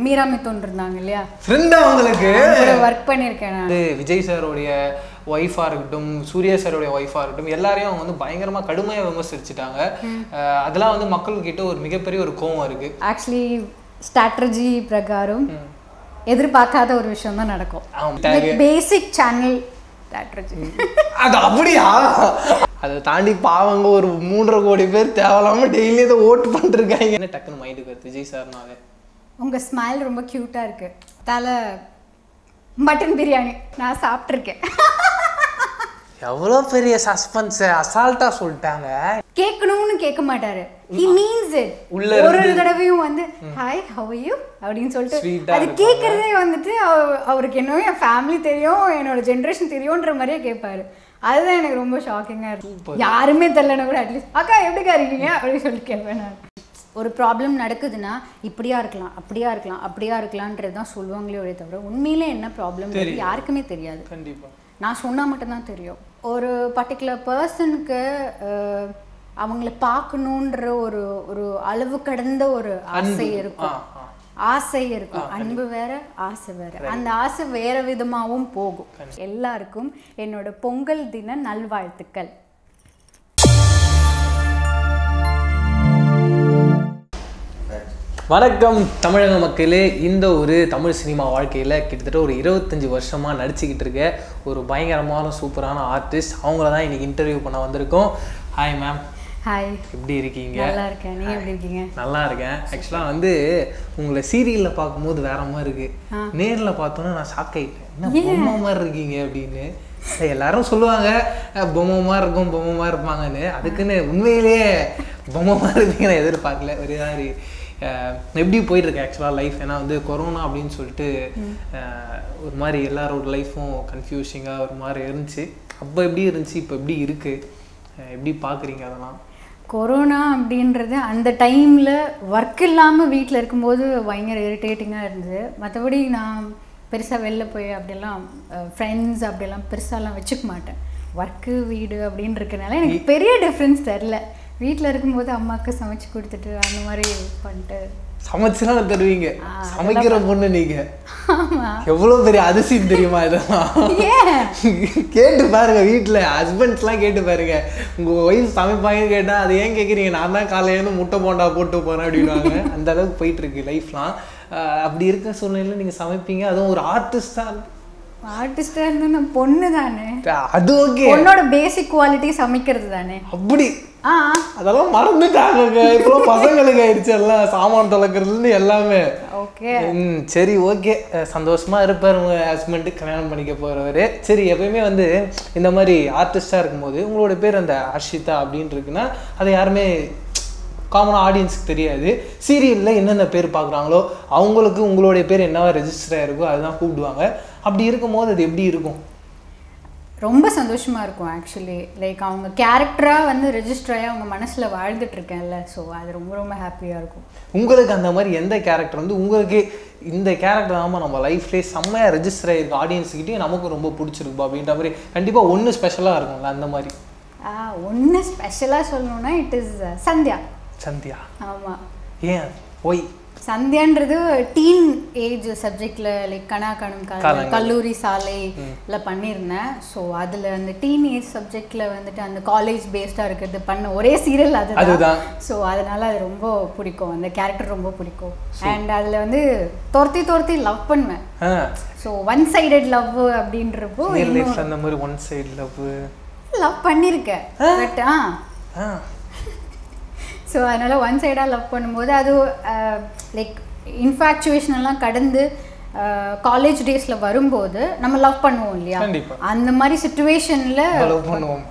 மீரா மித்தோன் இருந்தாங்க இல்லையா ஃப்ரெண்டா உங்களுக்கு ஒர்க் பண்ணியிருக்கேன் நான் வந்து விஜய் சாரோடைய ஒய்ஃபாக இருக்கட்டும் சூர்யா சாரோடைய ஒய்ஃபாக இருக்கட்டும் எல்லாரையும் அவங்க வந்து பயங்கரமாக கடுமையாக விமர்சிச்சிட்டாங்க அஹ் அதெல்லாம் வந்து மக்கள்கிட்ட ஒரு மிகப்பெரிய ஒரு கோவம் இருக்கு ஆக்சுவலி ஸ்ட்ராட்டஜி பிரகாரம் எதிர்பார்க்காத ஒரு விஷயம் தான் நடக்கும் ஆமா. பேசிக் சேனல் ஸ்ட்ராட்டஜி அது அப்படியா அதை தாண்டி பாவங்க ஒரு மூன்றரை கோடி பேர் தேவையில்லாம டெய்லி இதை ஓட்டு பண்ணிருக்காங்க என்ன டக்குன்னு மைண்டுக்கு வருது விஜய் சார்னாவே உங்க ஸ்மைல் ரொம்ப க்யூட்டா இருக்கு தலை மட்டன் பிரியாணி நான் சாப்பிட்ருக்கேன் எவ்வளோ பெரிய சஸ்பென்ஸ் அசால்ட்டா சொல்லிட்டாங்க கேட்கணும்னு கேட்க மாட்டாரு ஹி மீன்ஸ் இட் உள்ள ஒரு ஒரு தடவையும் வந்து ஹாய் ஹவ் யூ அப்படின்னு Sweet சொல்லிட்டு ஆ அது இருப்பாங்க. கேட்கறதே வந்துட்டு அவ- அவருக்கு என்னவோ என் ஃபேமிலி தெரியும் என்னோட ஜென்ரேஷன் தெரியும்ன்ற மாதிரியே கேட்பாரு அதுதான் எனக்கு ரொம்ப ஷாக்கிங்காக இருக்கும் யாருமே தெரியலனா கூட அட்லீஸ்ட் அக்கா எப்படிக்கா இருக்கீங்க அப்படின்னு சொல்லிட்டு கேட்பேன் நான் ஒரு ப்ராப்ளம் நடக்குதுன்னா இப்படியா இருக்கலாம் அப்படியா இருக்கலாம் அப்படியா இருக்கலான்றது தான் சொல்லுவாங்களே ஒரே தவிர உண்மையிலே என்ன ப்ராப்ளம் யாருக்குமே தெரியாது கண்டிப்பா நான் சொன்னால் மட்டும்தான் தெரியும் ஒரு பர்டிகுலர் பர்சனுக்கு அவங்கள பார்க்கணுன்ற ஒரு ஒரு அளவு கடந்த ஒரு ஆசை ஆ இருக்கும் ஆ ஆசை இருக்கும் அன்பு வேற ஆசை வேற அந்த ஆசை வேற விதமாகவும் போகும் எல்லாருக்கும் என்னோட பொங்கல் தின நல்வாழ்த்துக்கள் வணக்கம் தமிழக மக்களே இந்த ஒரு தமிழ் சினிமா வாழ்க்கையில் கிட்டத்தட்ட ஒரு இருபத்தஞ்சி வருஷமாக நடிச்சுக்கிட்டு இருக்க ஒரு பயங்கரமான சூப்பரான ஆர்டிஸ்ட் அவங்கள தான் இன்னைக்கு இன்டர்வியூ பண்ண வந்திருக்கோம் ஹாய் மேம் ஹாய் எப்படி இருக்கீங்க நல்லா இருக்கேன் நீங்க எப்படி இருக்கீங்க நல்லா இருக்கேன் ஆக்சுவலாக வந்து உங்களை சீரியலில் பார்க்கும்போது வேற மாதிரி இருக்கு நேரில் பார்த்தோன்னா நான் ஷாக் ஆகிட்டேன் என்ன பொம்மை மாதிரி இருக்கீங்க அப்படின்னு இல்ல, எல்லாரும் சொல்லுவாங்க அஹ், பொம்மை மாதிரி இருக்கும் பொம்மை மாதிரி இருப்பாங்கன்னு அதுக்குன்னு உண்மையிலேயே பொம்மை மாதிரி இருப்பீங்க நான் எதிர்பார்க்கல ஒரு மாதிரி அஹ், எப்படி போயிட்டு இருக்கு ஆக்சுவலாக லைஃப் ஏன்னா வந்து கொரோனா அப்படின்னு சொல்லிட்டு அஹ், ஒரு மாதிரி எல்லாரோட லைஃப்பும் கன்ஃபியூஷிங்காக ஒரு மாதிரி இருந்துச்சு அப்போ எப்படி இருந்துச்சு இப்போ எப்படி இருக்கு அஹ், எப்படி பார்க்குறீங்க அதெல்லாம் கொரோனா அப்படின்றது அந்த டைமில் ஒர்க் இல்லாமல் வீட்டில் இருக்கும்போது பயங்கர இரிட்டேட்டிங்காக இருந்தது மற்றபடி நான் பெருசாக வெளில போய் அப்படியெல்லாம் ஃப்ரெண்ட்ஸ் அப்படியெல்லாம் பெருசாலாம் வச்சுக்க மாட்டேன் ஒர்க்கு வீடு அப்படின்னு இருக்கனால எனக்கு பெரிய டிஃப்ரென்ஸ் தெரில வீட்டில் இருக்கும்போது அம்மாவுக்கு சமைச்சு கொடுத்துட்டு அந்த மாதிரி பண்ணிட்டு சமைச்சுலாம் தருவீங்க சமைக்கிற பொண்ணு நீங்க ஆமாம் எவ்வளவு பெரிய அதிசயம் தெரியுமா இதெல்லாம் ஏன் கேட்டு பாருங்க வீட்டுல ஹஸ்பண்ட்ஸ்லாம் கேட்டு பாருங்க உங்க ஒய்ஃப் சமைப்பாங்கன்னு கேட்டா அது ஏன் கேக்குறீங்க நான் தான் காலையில இருந்து முட்டை போண்டா போட்டு போறேன் அப்படின்வாங்க அந்த அளவுக்கு போயிட்டு இருக்கு லைஃப்லாம் அப்படி இருக்க சூழ்நிலையில நீங்க சமைப்பீங்க அதுவும் ஒரு ஆர்டிஸ்டா ஆர்டிஸ்டாக இருந்து நான் பொண்ணு தானே அது ஓகே பொண்ணோட பேசிக் குவாலிட்டி சமைக்கிறது தானே அப்படி ஆ அதெல்லாம் மறந்துட்டாங்க இப்பெல்லாம் பசங்களுக்கு ஆயிடுச்சு எல்லாம் சாமான் தொலைக்கிறதுலேருந்து எல்லாமே ஓகே ம் சரி ஓகே சந்தோஷமா இருப்பார் உங்க ஹஸ்பண்டு கல்யாணம் பண்ணிக்க போறவரு சரி எப்பயுமே வந்து இந்த மாதிரி ஆர்டிஸ்டா இருக்கும்போது உங்களோட பேர் அந்த அர்ஷிதா அப்படின்னு இருக்குன்னா அதை யாருமே காமனாக ஆடியன்ஸுக்கு தெரியாது சீரியலில் என்னென்ன பேர் பார்க்குறாங்களோ அவங்களுக்கு உங்களுடைய பேர் என்னவா ரெஜிஸ்டர் ஆயிருக்கோ அதுதான் கூப்பிடுவாங்க அப்படி இருக்கும்போது அது எப்படி இருக்கும் ரொம்ப சந்தோஷமா இருக்கும் ஆக்சுவலி லைக் அவங்க கேரக்டரா வந்து ரெஜிஸ்டர் ஆகி அவங்க மனசுல வாழ்ந்துட்டு இருக்கேன்ல ஸோ அது ரொம்ப ரொம்ப ஹாப்பியா இருக்கும் உங்களுக்கு அந்த மாதிரி எந்த கேரக்டர் வந்து உங்களுக்கு இந்த கேரக்டர் ஆமாம் நம்ம லைஃப்லேயே செம்மையாக ரெஜிஸ்டர் ஆகிருக்கு ஆடியன்ஸ்கிட்டயும் நமக்கு ரொம்ப பிடிச்சிருக்கு அப்படின்ற மாதிரி கண்டிப்பாக ஒன்று ஸ்பெஷலாக இருக்கும்ல அந்த மாதிரி ஒன்று ஸ்பெஷலாக சொல்லணும்னா இட் இஸ் சந்தியா சந்தியா ஆமாம் ஏன் ஒய் சந்தியான்றது டீன் ஏஜ் சப்ஜெக்டில் லைக் கனா காணும் காலம் காலங்கள். கல்லூரி சாலையில் பண்ணியிருந்தேன் ஸோ அதில் அந்த டீன் ஏஜ் சப்ஜெக்டில் வந்துட்டு அந்த காலேஜ் பேஸ்டாக இருக்கிறது பண்ண ஒரே சீரியல் அதுதான் அதுதான். ஸோ அதனால அது ரொம்ப பிடிக்கும் அந்த கேரக்டர் ரொம்ப பிடிக்கும் அண்ட் அதில் வந்து துரத்தி துரத்தி லவ் பண்ணுவேன் ஆ ஸோ ஒன் சைடட் லவ் அப்படின்றப்போ ரியல் லைஃப்ல அந்த மாதிரி ஒன் சைடு லவ் லவ் பண்ணியிருக்கேன் பட் ஆ ஆ ஸோ அதனால் ஒன் சைடாக லவ் பண்ணும்போது அது லைக் இன்ஃபேக்சுவேஷன் எல்லாம் கடந்து காலேஜ் டேஸில் வரும்போது நம்ம லவ் பண்ணுவோம் இல்லையா கண்டிப்பா. அந்த மாதிரி சுச்சுவேஷனில் லவ் பண்ணுவோம்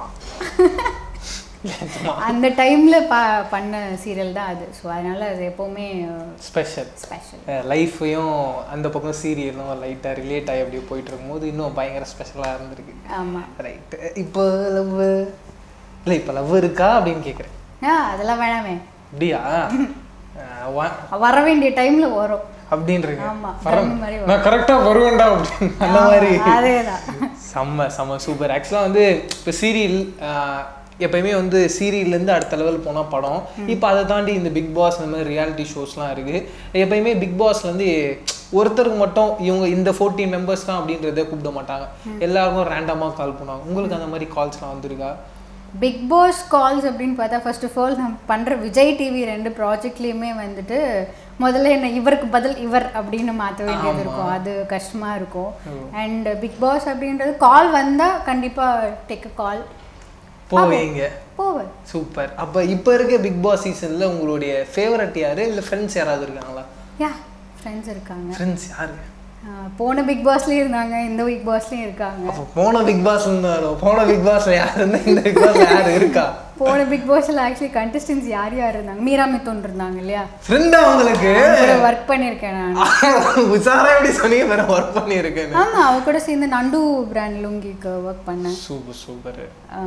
அந்த டைமில் ப பண்ண சீரியல் தான் அது ஸோ அதனால் அது எப்போவுமே ஸ்பெஷல் ஸ்பெஷல் லைஃப்பையும் அந்த பக்கம் சீரியலும் லைட்டாக ரிலேட் ஆகி அப்படியே போயிட்டு இருக்கும்போது இன்னும் பயங்கர ஸ்பெஷலாக இருந்திருக்கு ஆமாம் ரைட்டு இப்போ லவ் இல்லை இப்போ லவ் இருக்கா அப்படின்னு கேட்குறேன் ஆ அதெல்லாம் வேணாமே அப்படியா ஆ, வா- வர வேண்டிய டைமில் வரும் அப்படின்றீங்க ஆமா, வர- அந்த மாதிரி வரும். நான் கரெக்டாக வருவேன்டா அப்படின்னு அந்த மாதிரி அதே தான் செம்ம செம்ம சூப்பர் ஆக்சுவலாக வந்து இப்போ சீரியல் எப்பயுமே வந்து சீரியல்லேருந்து அடுத்த லெவல் போனால் படம் இப்போ அதை தாண்டி இந்த பிக் பாஸ் இந்த மாதிரி ரியாலிட்டி ஷோஸ்லாம் இருக்குது எப்பயுமே பிக் பாஸ்லேருந்து ஒருத்தருக்கு மட்டும் இவங்க இந்த ஃபோர்டீன் மெம்பர்ஸ் தான் அப்படின்றத கூப்பிட மாட்டாங்க எல்லாருக்கும் ரேண்டமாக கால் பண்ணுவாங்க உங்களுக்கு அந்த மாதிரி கால்ஸ்லாம் வந்திருக்கா பிக் பாஸ் கால்ஸ் அப்படின்னு பார்த்தா ஃபர்ஸ்ட் ஆஃப் ஆல் நான் பண்ணுற விஜய் டிவி ரெண்டு ப்ராஜெக்ட்லேயுமே வந்துட்டு முதல்ல என்ன இவருக்கு பதில் இவர் அப்படின்னு மாற்ற வேண்டியது இருக்கும் அது கஷ்டமாக இருக்கும் அண்ட் பிக் பாஸ் அப்படின்றது கால் வந்தால் கண்டிப்பாக டேக் அ கால் போவீங்க போவேன் சூப்பர் அப்போ இப்போ இருக்க பிக் பாஸ் சீசனில் உங்களுடைய ஃபேவரட் யாரு இல்லை ஃப்ரெண்ட்ஸ் யாராவது இருக்காங்களா யா ஃப்ரெண்ட்ஸ் இருக்காங்க ஃப்ரெண்ட்ஸ் யாரு ஆஹ் போன பிக் பாஸ்லேயும் இருந்தாங்க இந்த பிக் பாஸ்லேயும் இருக்காங்க அப்போ போன பிக் பாஸ் இருந்தாலும் போன பிக் பாஸ்ல யார் இருந்தா இந்த பிக் பாஸ்ல யார் இருக்கா போன பிக் பாஸ்ல ஆக்சுவலி கண்டஸ்டன்ஸ் யார் யார் இருந்தாங்க மீரா மித்தோன் இருந்தாங்க இல்லையா ஃப்ரெண்டா உங்களுக்கு கூட ஒர்க் பண்ணியிருக்கேன் நான் உஷாரா எப்படி சொன்னீங்க வேற ஒர்க் பண்ணியிருக்கேன்னு ஆமா அவ கூட சேர்ந்து நண்டு பிராண்ட் லுங்கிக்கு ஒர்க் பண்ணேன் சூப்பர் சூப்பர்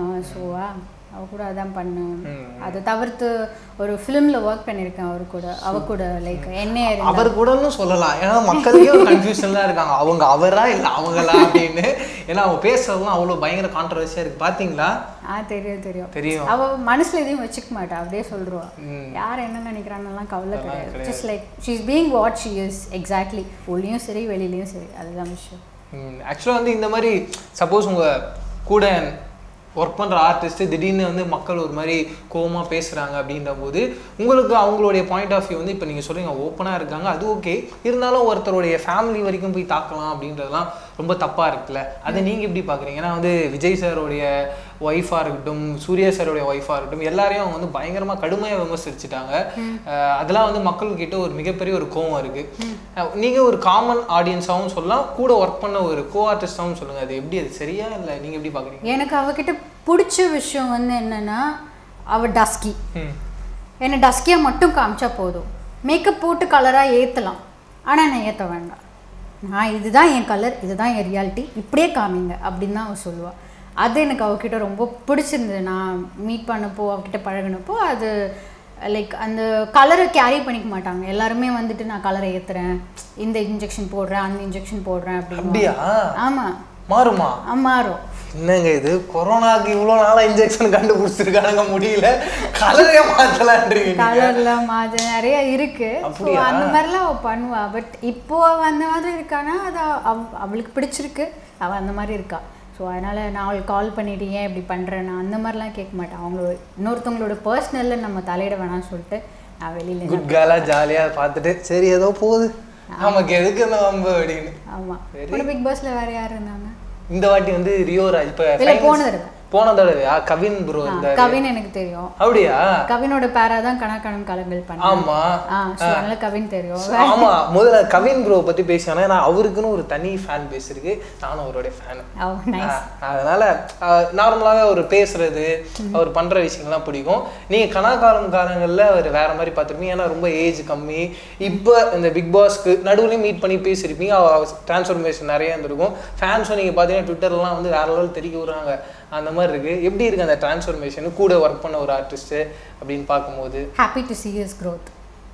ஸோவா அவ கூட அதான் பண்ணேன் அதை தவிர்த்து ஒரு ஃபிலிமில் ஒர்க் பண்ணியிருக்கேன் அவர் கூட அவ கூட லைக் என்ன இருந்தா அவர் கூடன்னு சொல்லலாம் ஏன்னா மக்களுக்கே ஒரு கன்ஃபியூஷன் தான் இருக்காங்க அவங்க அவரா இல்லை அவங்களா அப்படின்னு ஏன்னா அவங்க பேசுறதுலாம் அவ்வளோ பயங்கர கான்ட்ரவர்சியா இருக்கு பாத்தீங்களா ஆ தெரியும் தெரியும் தெரியும் அவ மனசுல எதையும் வச்சுக்க மாட்டா அப்படியே சொல்றா ம். யார் என்ன நினைக்கிறாங்கலாம் கவலை கிடையாது just like she is being what she is exactly உள்ளேயும் சரி வெளியிலயும் சரி அதுதான் விஷயம் ஆக்சுவலாக வந்து இந்த மாதிரி சப்போஸ் உங்க கூட ஒர்க் பண்ணுற ஆர்டிஸ்ட் திடீர்னு வந்து மக்கள் ஒரு மாதிரி கோவமா பேசுகிறாங்க அப்படின்ற போது உங்களுக்கு அவங்களுடைய பாயிண்ட் ஆஃப் வியூ வந்து இப்போ நீங்கள் சொல்றீங்க ஓப்பனாக இருக்காங்க அது ஓகே இருந்தாலும் ஒருத்தருடைய ஃபேமிலி வரைக்கும் போய் தாக்கலாம் அப்படின்றதுலாம் ரொம்ப தப்பாக இருக்குல்ல அதை நீங்கள் எப்படி பார்க்குறீங்க ஏன்னா வந்து விஜய் சாரோடைய ஒய்ஃபாக இருக்கட்டும் சூர்யா சாரோடைய ஒய்ஃபாக இருக்கட்டும் எல்லாரையும் அவங்க வந்து பயங்கரமாக கடுமையாக விமர்சிச்சுட்டாங்க அஹ் அதெல்லாம் வந்து மக்கள்கிட்ட ஒரு மிகப்பெரிய ஒரு கோவம் இருக்கு அஹ் நீங்க ஒரு காமன் ஆடியன்ஸாகவும் சொல்லலாம் கூட ஒர்க் பண்ண ஒரு கோ ஆர்டிஸ்டாகவும் சொல்லுங்க அது எப்படி அது சரியா இல்லை நீங்க எப்படி பார்க்குறீங்க எனக்கு அவகிட்ட பிடிச்ச விஷயம் வந்து என்னன்னா அவ டஸ்கி ம் என்னை டஸ்கியாக மட்டும் காமிச்சா போதும் மேக்கப் போட்டு கலராக ஏற்றலாம் ஆனால் நான் ஏற்ற வேண்டாம் நான் இதுதான் என் கலர் இதுதான் என் ரியாலிட்டி இப்படியே காமிங்க அப்படின்னு தான் அவள் சொல்லுவாள் அது எனக்கு அவகிட்ட ரொம்ப பிடிச்சிருந்தது நான் மீட் பண்ணப்போ அவகிட்ட பழகினப்போ அது லைக் அந்த கலரை கேரி பண்ணிக்க மாட்டாங்க எல்லாருமே வந்துட்டு நான் கலரை ஏற்றுறேன் இந்த இன்ஜெக்ஷன் போடுறேன் அந்த இன்ஜெக்ஷன் போடுறேன் அப்படின்னு அப்படியா ஆமாம் மாறுமா மாறும் என்னங்க இது கொரோனாக்கு இவ்வளோ நாளா இன்ஜெக்ஷன் கண்டுபிடிச்சிருக்கானுங்க முடியல கலரே மாத்தலான்றீங்க நீங்க. கலர்லாம் அது நிறைய இருக்கு ஸோ அப்படியா? அந்த மாதிரிலாம் அவள் பண்ணுவா பட் இப்போ அவ அந்த மாதிரி இருக்கானா அது அவ- அவளுக்கு பிடிச்சிருக்கு அவள் அந்த மாதிரி இருக்கா ஸோ அதனால் நான் அவளுக்கு கால் பண்ணிட்டு ஏன் இப்படி பண்ணுறேன் நான் அந்த மாதிரிலாம் கேட்க மாட்டேன் அவங்களோட இன்னொருத்தவங்களோட பர்சனலில் நம்ம தலையிட வேணாம்னு சொல்லிட்டு நான் வெளியில் குட் கேர்லா ஜாலியா பார்த்துட்டு சரி ஏதோ போகுது நமக்கு எதுக்கு இந்த வம்பு அப்படின்னு ஆமாம் ஒரு பிக் பாஸில் வேறு யார் இருந்தாங்க இந்த வாட்டி வந்து ரியோ ராஜ் இப்போ இல்லை போன தடவை போன தடவையா கவின் ப்ரோ இந்த கவின் எனக்கு தெரியும் அப்படியா கவினோட பேரா தான் கணக்கணம் கலங்கள் பண்ணேன் ஆமா ஆ ஸோ அதனால கவின் தெரியும் ஆமா முதல்ல கவின் ப்ரோ பத்தி பேசினா ஏன்னா அவருக்குன்னு ஒரு தனி ஃபேன் பேஸ் இருக்கு நானும் அவருடைய ஃபேன் ஓ நைஸ் அதனால நார்மலாவே அவர் பேசுறது அவர் பண்ற விஷயங்கள்லாம் பிடிக்கும் நீங்க கலாகாலம் காலங்கள்ல அவர் வேற மாதிரி பார்த்துருப்பீங்க ஏன்னா ரொம்ப ஏஜ் கம்மி இப்போ இந்த பிக் பாஸ்க்கு நடுவுலையும் மீட் பண்ணி பேசியிருப்பீங்க டிரான்ஸ்ஃபர்மேஷன் நிறைய இருந்திருக்கும் ஃபேன்ஸும் நீங்க பார்த்தீங்கன்னா ட்விட்டர்லாம் வந்து வேற லெவல் தெரிய விடுறாங்க அந்த மாதிரி இருக்கு எப்படி இருக்கு அந்த டிரான்ஸ்ஃபர்மேஷன் கூட ஒர்க் பண்ண ஒரு ஆர்டிஸ்ட் அப்படின்னு பார்க்கும்போது happy to see his growth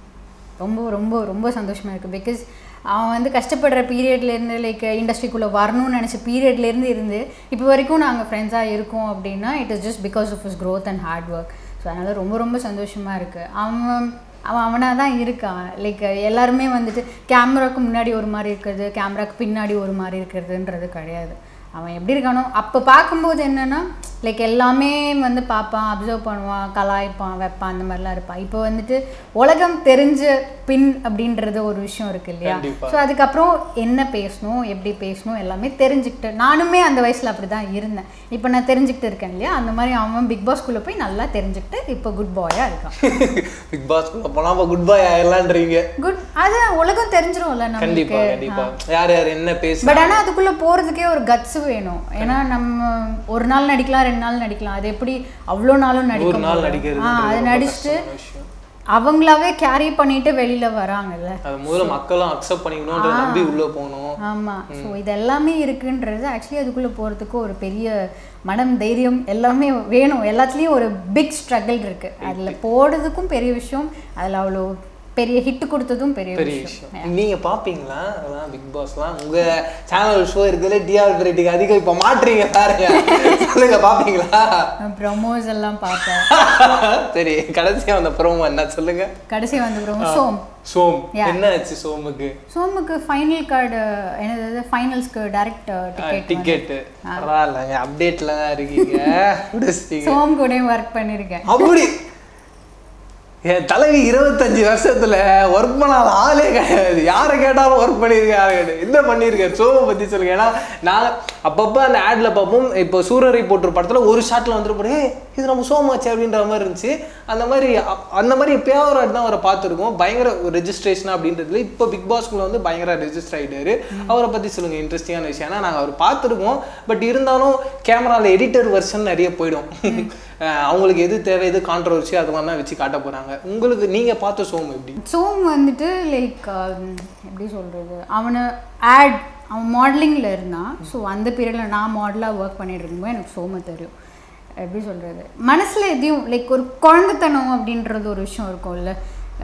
ரொம்ப ரொம்ப ரொம்ப சந்தோஷமாக இருக்குது பிகாஸ் அவன் வந்து கஷ்டப்படுற பீரியட்லேருந்து லைக் இண்டஸ்ட்ரிக்குள்ளே வரணும்னு நினச்ச பீரியட்லேருந்து இருந்து இப்போ வரைக்கும் நாங்கள் ஃப்ரெண்ட்ஸாக இருக்கோம் அப்படின்னா it is just because of his growth and hard work so அதனால் ரொம்ப ரொம்ப சந்தோஷமாக இருக்குது அவன் அவன் அவனாக தான் இருக்கான் லைக் எல்லாருமே வந்துட்டு கேமராக்கு முன்னாடி ஒரு மாதிரி இருக்கிறது கேமராக்கு பின்னாடி ஒரு மாதிரி இருக்கிறதுன்றது கிடையாது அவன் எப்படி இருக்கானோ அப்போ பார்க்கும்போது என்னன்னா லைக் எல்லாமே வந்து பார்ப்பான் அப்சர்வ் பண்ணுவான் கலாய்ப்பான் வைப்பான் அந்த மாதிரிலாம் இருப்பான் இப்போ வந்துட்டு உலகம் தெரிஞ்ச பின் அப்படின்றது ஒரு விஷயம் இருக்கு இல்லையா கண்டிப்பா. ஸோ அதுக்கப்புறம் என்ன பேசணும் எப்படி பேசணும் எல்லாமே தெரிஞ்சுக்கிட்டு நானுமே அந்த வயசில் அப்படி தான் இருந்தேன் இப்போ நான் தெரிஞ்சுக்கிட்டு இருக்கேன் இல்லையா அந்த மாதிரி அவன் பிக் பாஸ்குள்ளே போய் நல்லா தெரிஞ்சுக்கிட்டு இப்போ குட் பாயாக இருக்கான் பிக் பாஸ் போனா குட் பை ஆயிடலான்றீங்க குட் அது உலகம் தெரிஞ்சிரும்ல கண்டிப்பா நமக்கு கண்டிப்பா யார் யார் என்ன பேச பட் ஆனால் அதுக்குள்ளே போகிறதுக்கே ஒரு கட்ஸ் வேணும் ஏன்னா நம்ம ஒரு நாள் நடிக்கலாம் ரெண்டு நாள் நடிக்கலாம் அது எப்படி அவ்வளோ நாளும் நடிக்க நூறு நாள் முடியும்? நடிக்கிறது ஆ அதை ரொம்ப நடிச்சுட்டு கஷ்டமான விஷயம். அவங்களாவே கேரி பண்ணிட்டு வெளியில வராங்கல்ல அது முதல்ல மக்களும் அக்செப்ட் பண்ணிக்கணும்ன்ற நம்பி உள்ள போகணும் ஆமா ஸோ இது எல்லாமே இருக்குன்றது ஆக்சுவலி அதுக்குள்ள போறதுக்கு ஒரு பெரிய மனம் தைரியம் எல்லாமே வேணும் எல்லாத்துலேயும் ஒரு பிக் ஸ்ட்ரகிள் இருக்கு அதுல போடுறதுக்கும் பெரிய விஷயம் அதுல அவ்வளோ பெரிய ஹிட் கொடுத்ததும் பெரிய பெரிய விஷயம் விஷயம் நீங்க பாப்பீங்களா அதெல்லாம் பிக் பாஸ்லாம் உங்க சேனல் ஷோ இருக்குதுல டிஆர் ரேட்டிங் அதிகம் இப்ப மாட்டுறீங்க பாருங்க சொல்லுங்க பாப்பீங்களா ப்ரொமோஸ் எல்லாம் பார்த்தேன் சரி கடைசியா வந்த ப்ரோமோ என்ன சொல்லுங்க கடைசி வந்து ப்ரோமோ சோம் சோம் Yeah. என்ன ஆச்சு சோமுக்கு சோமுக்கு ஃபைனல் கார்டு என்னது ஃபைனல்ஸ்க்கு டைரக்ட் டிக்கெட் டிக்கெட்டு பரவாயில்லங்க அப்டேட்ல தான் இருக்கீங்க முடிச்சிட்டீங்க சோம் கூட ஒர்க் பண்ணியிருக்கேன் அப்படி என் தலைவி இருபத்தஞ்சு வருஷத்துல ஒர்க் பண்ணாத ஆளே கிடையாது யாரை கேட்டாலும் ஒர்க் பண்ணியிருக்காரு என்ன பண்ணியிருக்காரு சோமை பத்தி சொல்லுங்க ஏன்னா நான் அப்பப்போ அந்த ஆட்ல பார்ப்போம் இப்போ சூரரை போட்டு படத்துல ஒரு ஷாட்ல வந்துட்டு ஏ இது நம்ம சோமாச்சு அப்படின்ற மாதிரி இருந்துச்சு அந்த மாதிரி அ- அந்த மாதிரி எப்பயாவது ஒரு ஆட் தான் அவரை பார்த்துருக்கோம் பயங்கர ரெஜிஸ்ட்ரேஷன் அப்படின்றதுல இப்போ பிக் பாஸ்க்குள்ள வந்து பயங்கர ரெஜிஸ்டர் ஆயிட்டாரு அவரை பத்தி சொல்லுங்க இன்ட்ரெஸ்டிங்கான விஷயம் ஏன்னா நாங்கள் அவர் பார்த்துருக்கோம் பட் இருந்தாலும் கேமரால எடிட்டர் வெர்ஷன் நிறைய போயிடும் அஹ் அவங்களுக்கு எது தேவை எது கான்ட்ரவர்சி அது மாதிரி தான் வச்சு காட்ட போறாங்க உங்களுக்கு நீங்க பார்த்த சோம் எப்படி சோம் வந்துட்டு லைக் எப்படி சொல்கிறது அவனை ஆட் அவன் மாடலிங்கில் இருந்தான் ஸோ அந்த பீரியடில் நான் மாடலாக ஒர்க் பண்ணிட்டு இருக்கும்போது எனக்கு சோம தெரியும் எப்படி சொல்கிறது மனசில் எதையும் லைக் ஒரு குழந்தைத்தனம் அப்படின்றது ஒரு விஷயம் இருக்கும்ல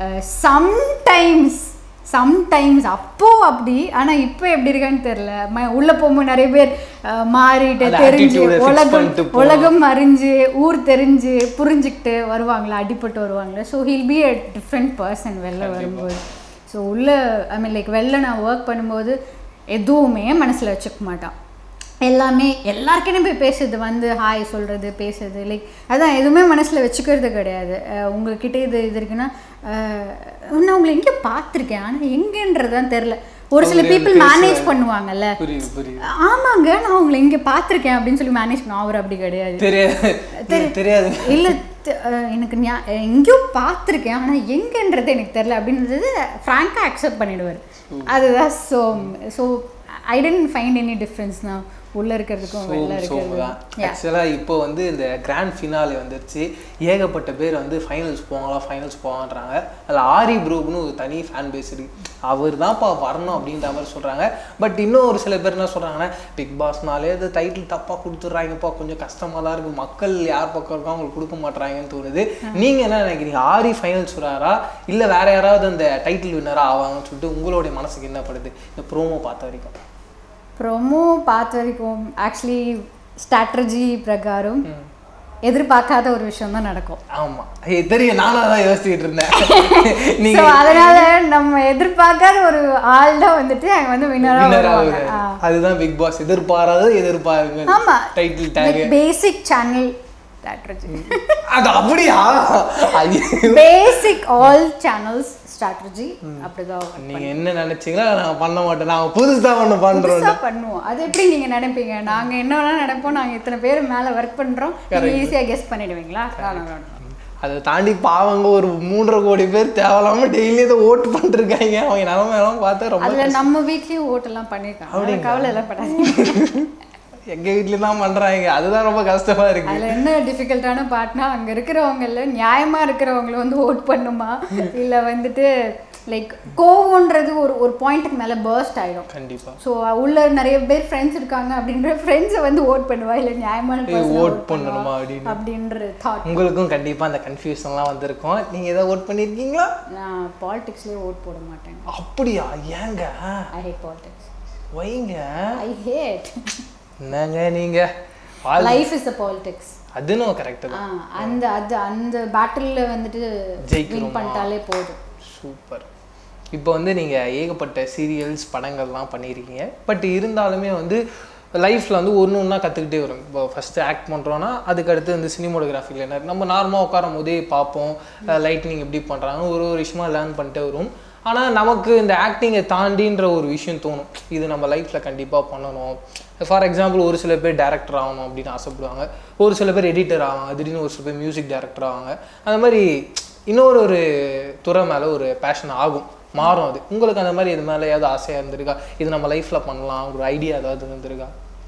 சம்டைம்ஸ் சம்டைம்ஸ் அப்போ அப்படி ஆனால் இப்போ எப்படி இருக்கான்னு தெரில ம உள்ளே போகும்போது நிறைய பேர் அஹ், மாறிட்டு அந்த தெரிஞ்சு attitude-அ fix உலகம் பண்ணிட்டு போனா. உலகம் அறிஞ்சு ஊர் தெரிஞ்சு புரிஞ்சுக்கிட்டு வருவாங்களா அடிபட்டு வருவாங்களா so he'll be a different person வெளில வரும்போது ஸோ உள்ள ஐ மீன் லைக் வெளில நான் ஒர்க் பண்ணும்போது எதுவுமே மனசில் வச்சுக்க மாட்டான் எல்லாமே எல்லாருக்கிட்டையும் போய் பேசுறது வந்து ஹாய் சொல்கிறது பேசுறது லைக் அதான் எதுவுமே மனசில் வச்சுக்கிறது கிடையாது அஹ் உங்ககிட்ட இது இது இருக்குன்னா அஹ் நான் உங்களை எங்கே பார்த்துருக்கேன் ஆனால் எங்கேன்றதுதான் தெரில ஒரு சில அவங்களே பீப்புள் பேச- மேனேஜ் பண்ணுவாங்கல்ல புரியுது புரியுது ஆமாங்க நான் உங்களை இங்கே பார்த்துருக்கேன் அப்படின்னு சொல்லி மேனேஜ் பண்ண அவர் அப்படி கிடையாது தெரியாது தெரியாது இல்லை எனக்கு ஞா- எங்கேயோ பார்த்துருக்கேன் ஆனால் எங்கன்றது எனக்கு தெரில அப்படின்றது ஃப்ராங்காக அக்செப்ட் பண்ணிடுவார் அதுதான் so so I tend find any difference தான் உள்ளே இருக்கிறதுக்கும் வெளில சோம் தான் இருக்கிறதுக்கும் ஆக்சுவலாக இப்போ வந்து இந்த கிராண்ட் ஃபினாலே வந்துருச்சு ஏகப்பட்ட பேர் வந்து ஃபைனல்ஸ் போவாங்களா ஃபைனல்ஸ் போவான்றாங்க அதில் ஆரி ப்ரூப்னு ஒரு தனி ஃபேன் பேஸ் இருக்கு அவர் தான்ப்பா வரணும் அப்படின்ற மாதிரி சொல்கிறாங்க பட் இன்னும் ஒரு சில பேர் என்ன சொல்கிறாங்கன்னா பிக் பாஸ்னாலே அது டைட்டில் தப்பாக கொடுத்துட்றாங்கப்பா கொஞ்சம் கஷ்டமாக தான் இருக்குது மக்கள் யார் பக்கம் இருக்கோ அவங்களுக்கு கொடுக்க மாட்றாங்கன்னு தோணுது நீங்கள் என்ன நினைக்கிறீங்க ஆரி ஃபைனல்ஸ் வராரா இல்லை வேற யாராவது அந்த டைட்டில் வின்னராக ஆவாங்கன்னு சொல்லிட்டு உங்களுடைய மனசுக்கு என்ன படுது இந்த ப்ரோமோ பார்த்த வரைக்கும் ப்ரொமோ பார்த்த வரைக்கும் ஆக்சுவலி ஸ்ட்ராட்டஜி பிரகாரம் எதிர்பார்க்காத ஒரு விஷயம் தான் நடக்கும் ஆமா ஏய், தெரியும் நானும் அதான் யோசிச்சுட்டு இருந்தேன் ஸோ நீங்க அதனால நம்ம எதிர்பார்க்காத ஒரு ஆள் தான் வந்துட்டு அங்கே வந்து வின்னராக winner வருவாங்க ஆகுது. ஆ. அதுதான் பிக் பாஸ் எதிர்பாராத எதிர்பாருங்க ஆமா title tag basic channel strategy அது அப்படியா ஐயோ. பேசிக் ஆல் சேனல்ஸ் ஸ்ட்ராட்டஜி அப்படிதான் நீங்க என்ன நினைச்சீங்களோ அதை நாங்க பண்ண மாட்டோம் நாங்க புதுசா ஒண்ணு பண்றோம் புதுசா பண்ணுவோம் அது எப்படி நீங்க நினைப்பீங்க நாங்க என்ன வேணா நினைப்போம் நாங்க இத்தனை பேர் மேல ஒர்க் பண்றோம் நீங்க ஈஸியா கெஸ் பண்ணிடுவீங்களா வேணாம், வேணாம். அதை தாண்டி பாவங்க ஒரு மூன்றரை கோடி பேர் தேவையில்லாம டெய்லி இதை ஓட்டு பண்ணிருக்காங்க அவங்க நிலமை எல்லாம் பார்த்தா ரொம்ப அதுல நம்ம வீட்லயும் ஓட்டெல்லாம் பண்ணிருக்காங்க அதுல கவலை எல்லாம் படாதீங்க எங்க வீட்லயும் தான் பண்றாங்க அதுதான் ரொம்ப கஷ்டமா இருக்கு அதுல என்ன டிஃபிகல்ட்டான பார்ட்னா அங்க இருக்கிறவங்கல நியாயமா இருக்கிறவங்கள வந்து ஓட் பண்ணுமா இல்ல வந்துட்டு லைக் கோவம்ன்றது ஒரு ஒரு பாயிண்ட்டுக்கு மேல பர்ஸ்ட் ஆயிடும் கண்டிப்பா ஸோ உள்ள நிறைய பேர் ஃப்ரெண்ட்ஸ் இருக்காங்க அப்படின்ற ஃப்ரெண்ட்ஸை வந்து ஓட் பண்ணுவா இல்லை நியாயமான ஏய், person-அ vote vote பண்ணணுமா பண்ணுவா அப்படின்னு. அப்படின்ற தாட் உங்களுக்கும் கண்டிப்பா அந்த கன்ஃபியூஷன்லாம் வந்திருக்கும் நீங்க ஏதாவது ஓட் பண்ணிருக்கீங்களா நான் பாலிடிக்ஸ்லேயே ஓட் போட மாட்டேன் அப்படியா ஏங்க ஐ ஹேட் பாலிடிக்ஸ் வைங்க ஐ ஹேட் என்னங்க நீங்க வாழ்- லைஃப் இஸ் அ பாலிடிக்ஸ் அதுவும் கரெக்ட் தான் அந்த அது அந்த பேட்டிலில் வந்துட்டு ஜெயிக்கிறோமா? வின் பண்ணிட்டாலே போதும் சூப்பர் இப்போ வந்து நீங்கள் ஏகப்பட்ட சீரியல்ஸ் படங்கள்லாம் பண்ணியிருக்கீங்க பட் இருந்தாலுமே வந்து லைஃப்பில் வந்து ஒன்று ஒன்றா கற்றுக்கிட்டே வரும் இப்போ ஃபஸ்ட்டு ஆக்ட் பண்ணுறோன்னா அதுக்கடுத்து வந்து சினிமோட்டோகிராஃபியில் என்ன நம்ம நார்மலாக உட்காரும் போதே பார்ப்போம் லைட்னிங் எப்படி பண்ணுறாங்க ஒரு ஒரு விஷயமா லேர்ன் பண்ணிட்டே வரும் ஆனால் நமக்கு இந்த ஆக்டிங்கை தாண்டின்ற ஒரு விஷயம் தோணும் இது நம்ம லைஃப்பில் கண்டிப்பாக பண்ணணும் ஃபார் எக்ஸாம்பிள் ஒரு சில பேர் டேரக்டர் ஆகணும் அப்படின்னு ஆசைப்படுவாங்க ஒரு சில பேர் எடிட்டர் ஆவாங்க திடீர்னு ஒரு சில பேர் மியூசிக் டைரக்டர் ஆவாங்க அந்த மாதிரி இன்னொரு ஒரு துறை மேலே ஒரு பேஷன் ஆகும் மாறும் அது உங்களுக்கு அந்த மாதிரி இது மேலே ஏதாவது ஆசையாக இருந்திருக்கா இது நம்ம லைஃப்பில் பண்ணலாம் ஒரு ஐடியா ஏதாவது இருந்திருக்கா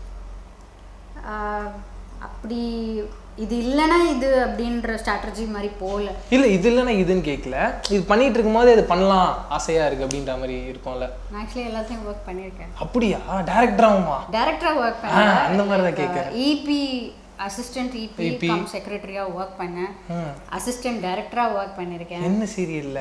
ஆஹ் அப்படி இது இல்லைன்னா இது அப்படின்ற ஸ்ட்ராட்டஜி மாதிரி போகல இல்லை இது இல்லைன்னா இதுன்னு கேட்கல இது பண்ணிட்டு இருக்கும்போது இது பண்ணலாம் ஆசையாக இருக்குது அப்படின்ற மாதிரி இருக்கும்ல நான் ஆக்சுவலி எல்லாத்தையும் ஒர்க் பண்ணியிருக்கேன் அப்படியா டேரக்டர் ஆகுமா டேரக்டராக ஒர்க் ஆ, அந்த மாதிரி தான் கேட்குறேன் இபி அசிஸ்டன்ட் இபி கம் செக்ரட்டரியாக ஒர்க் பண்ணேன் அசிஸ்டன்ட் டைரக்டராக ஒர்க் பண்ணியிருக்கேன் என்ன சீரியல்ல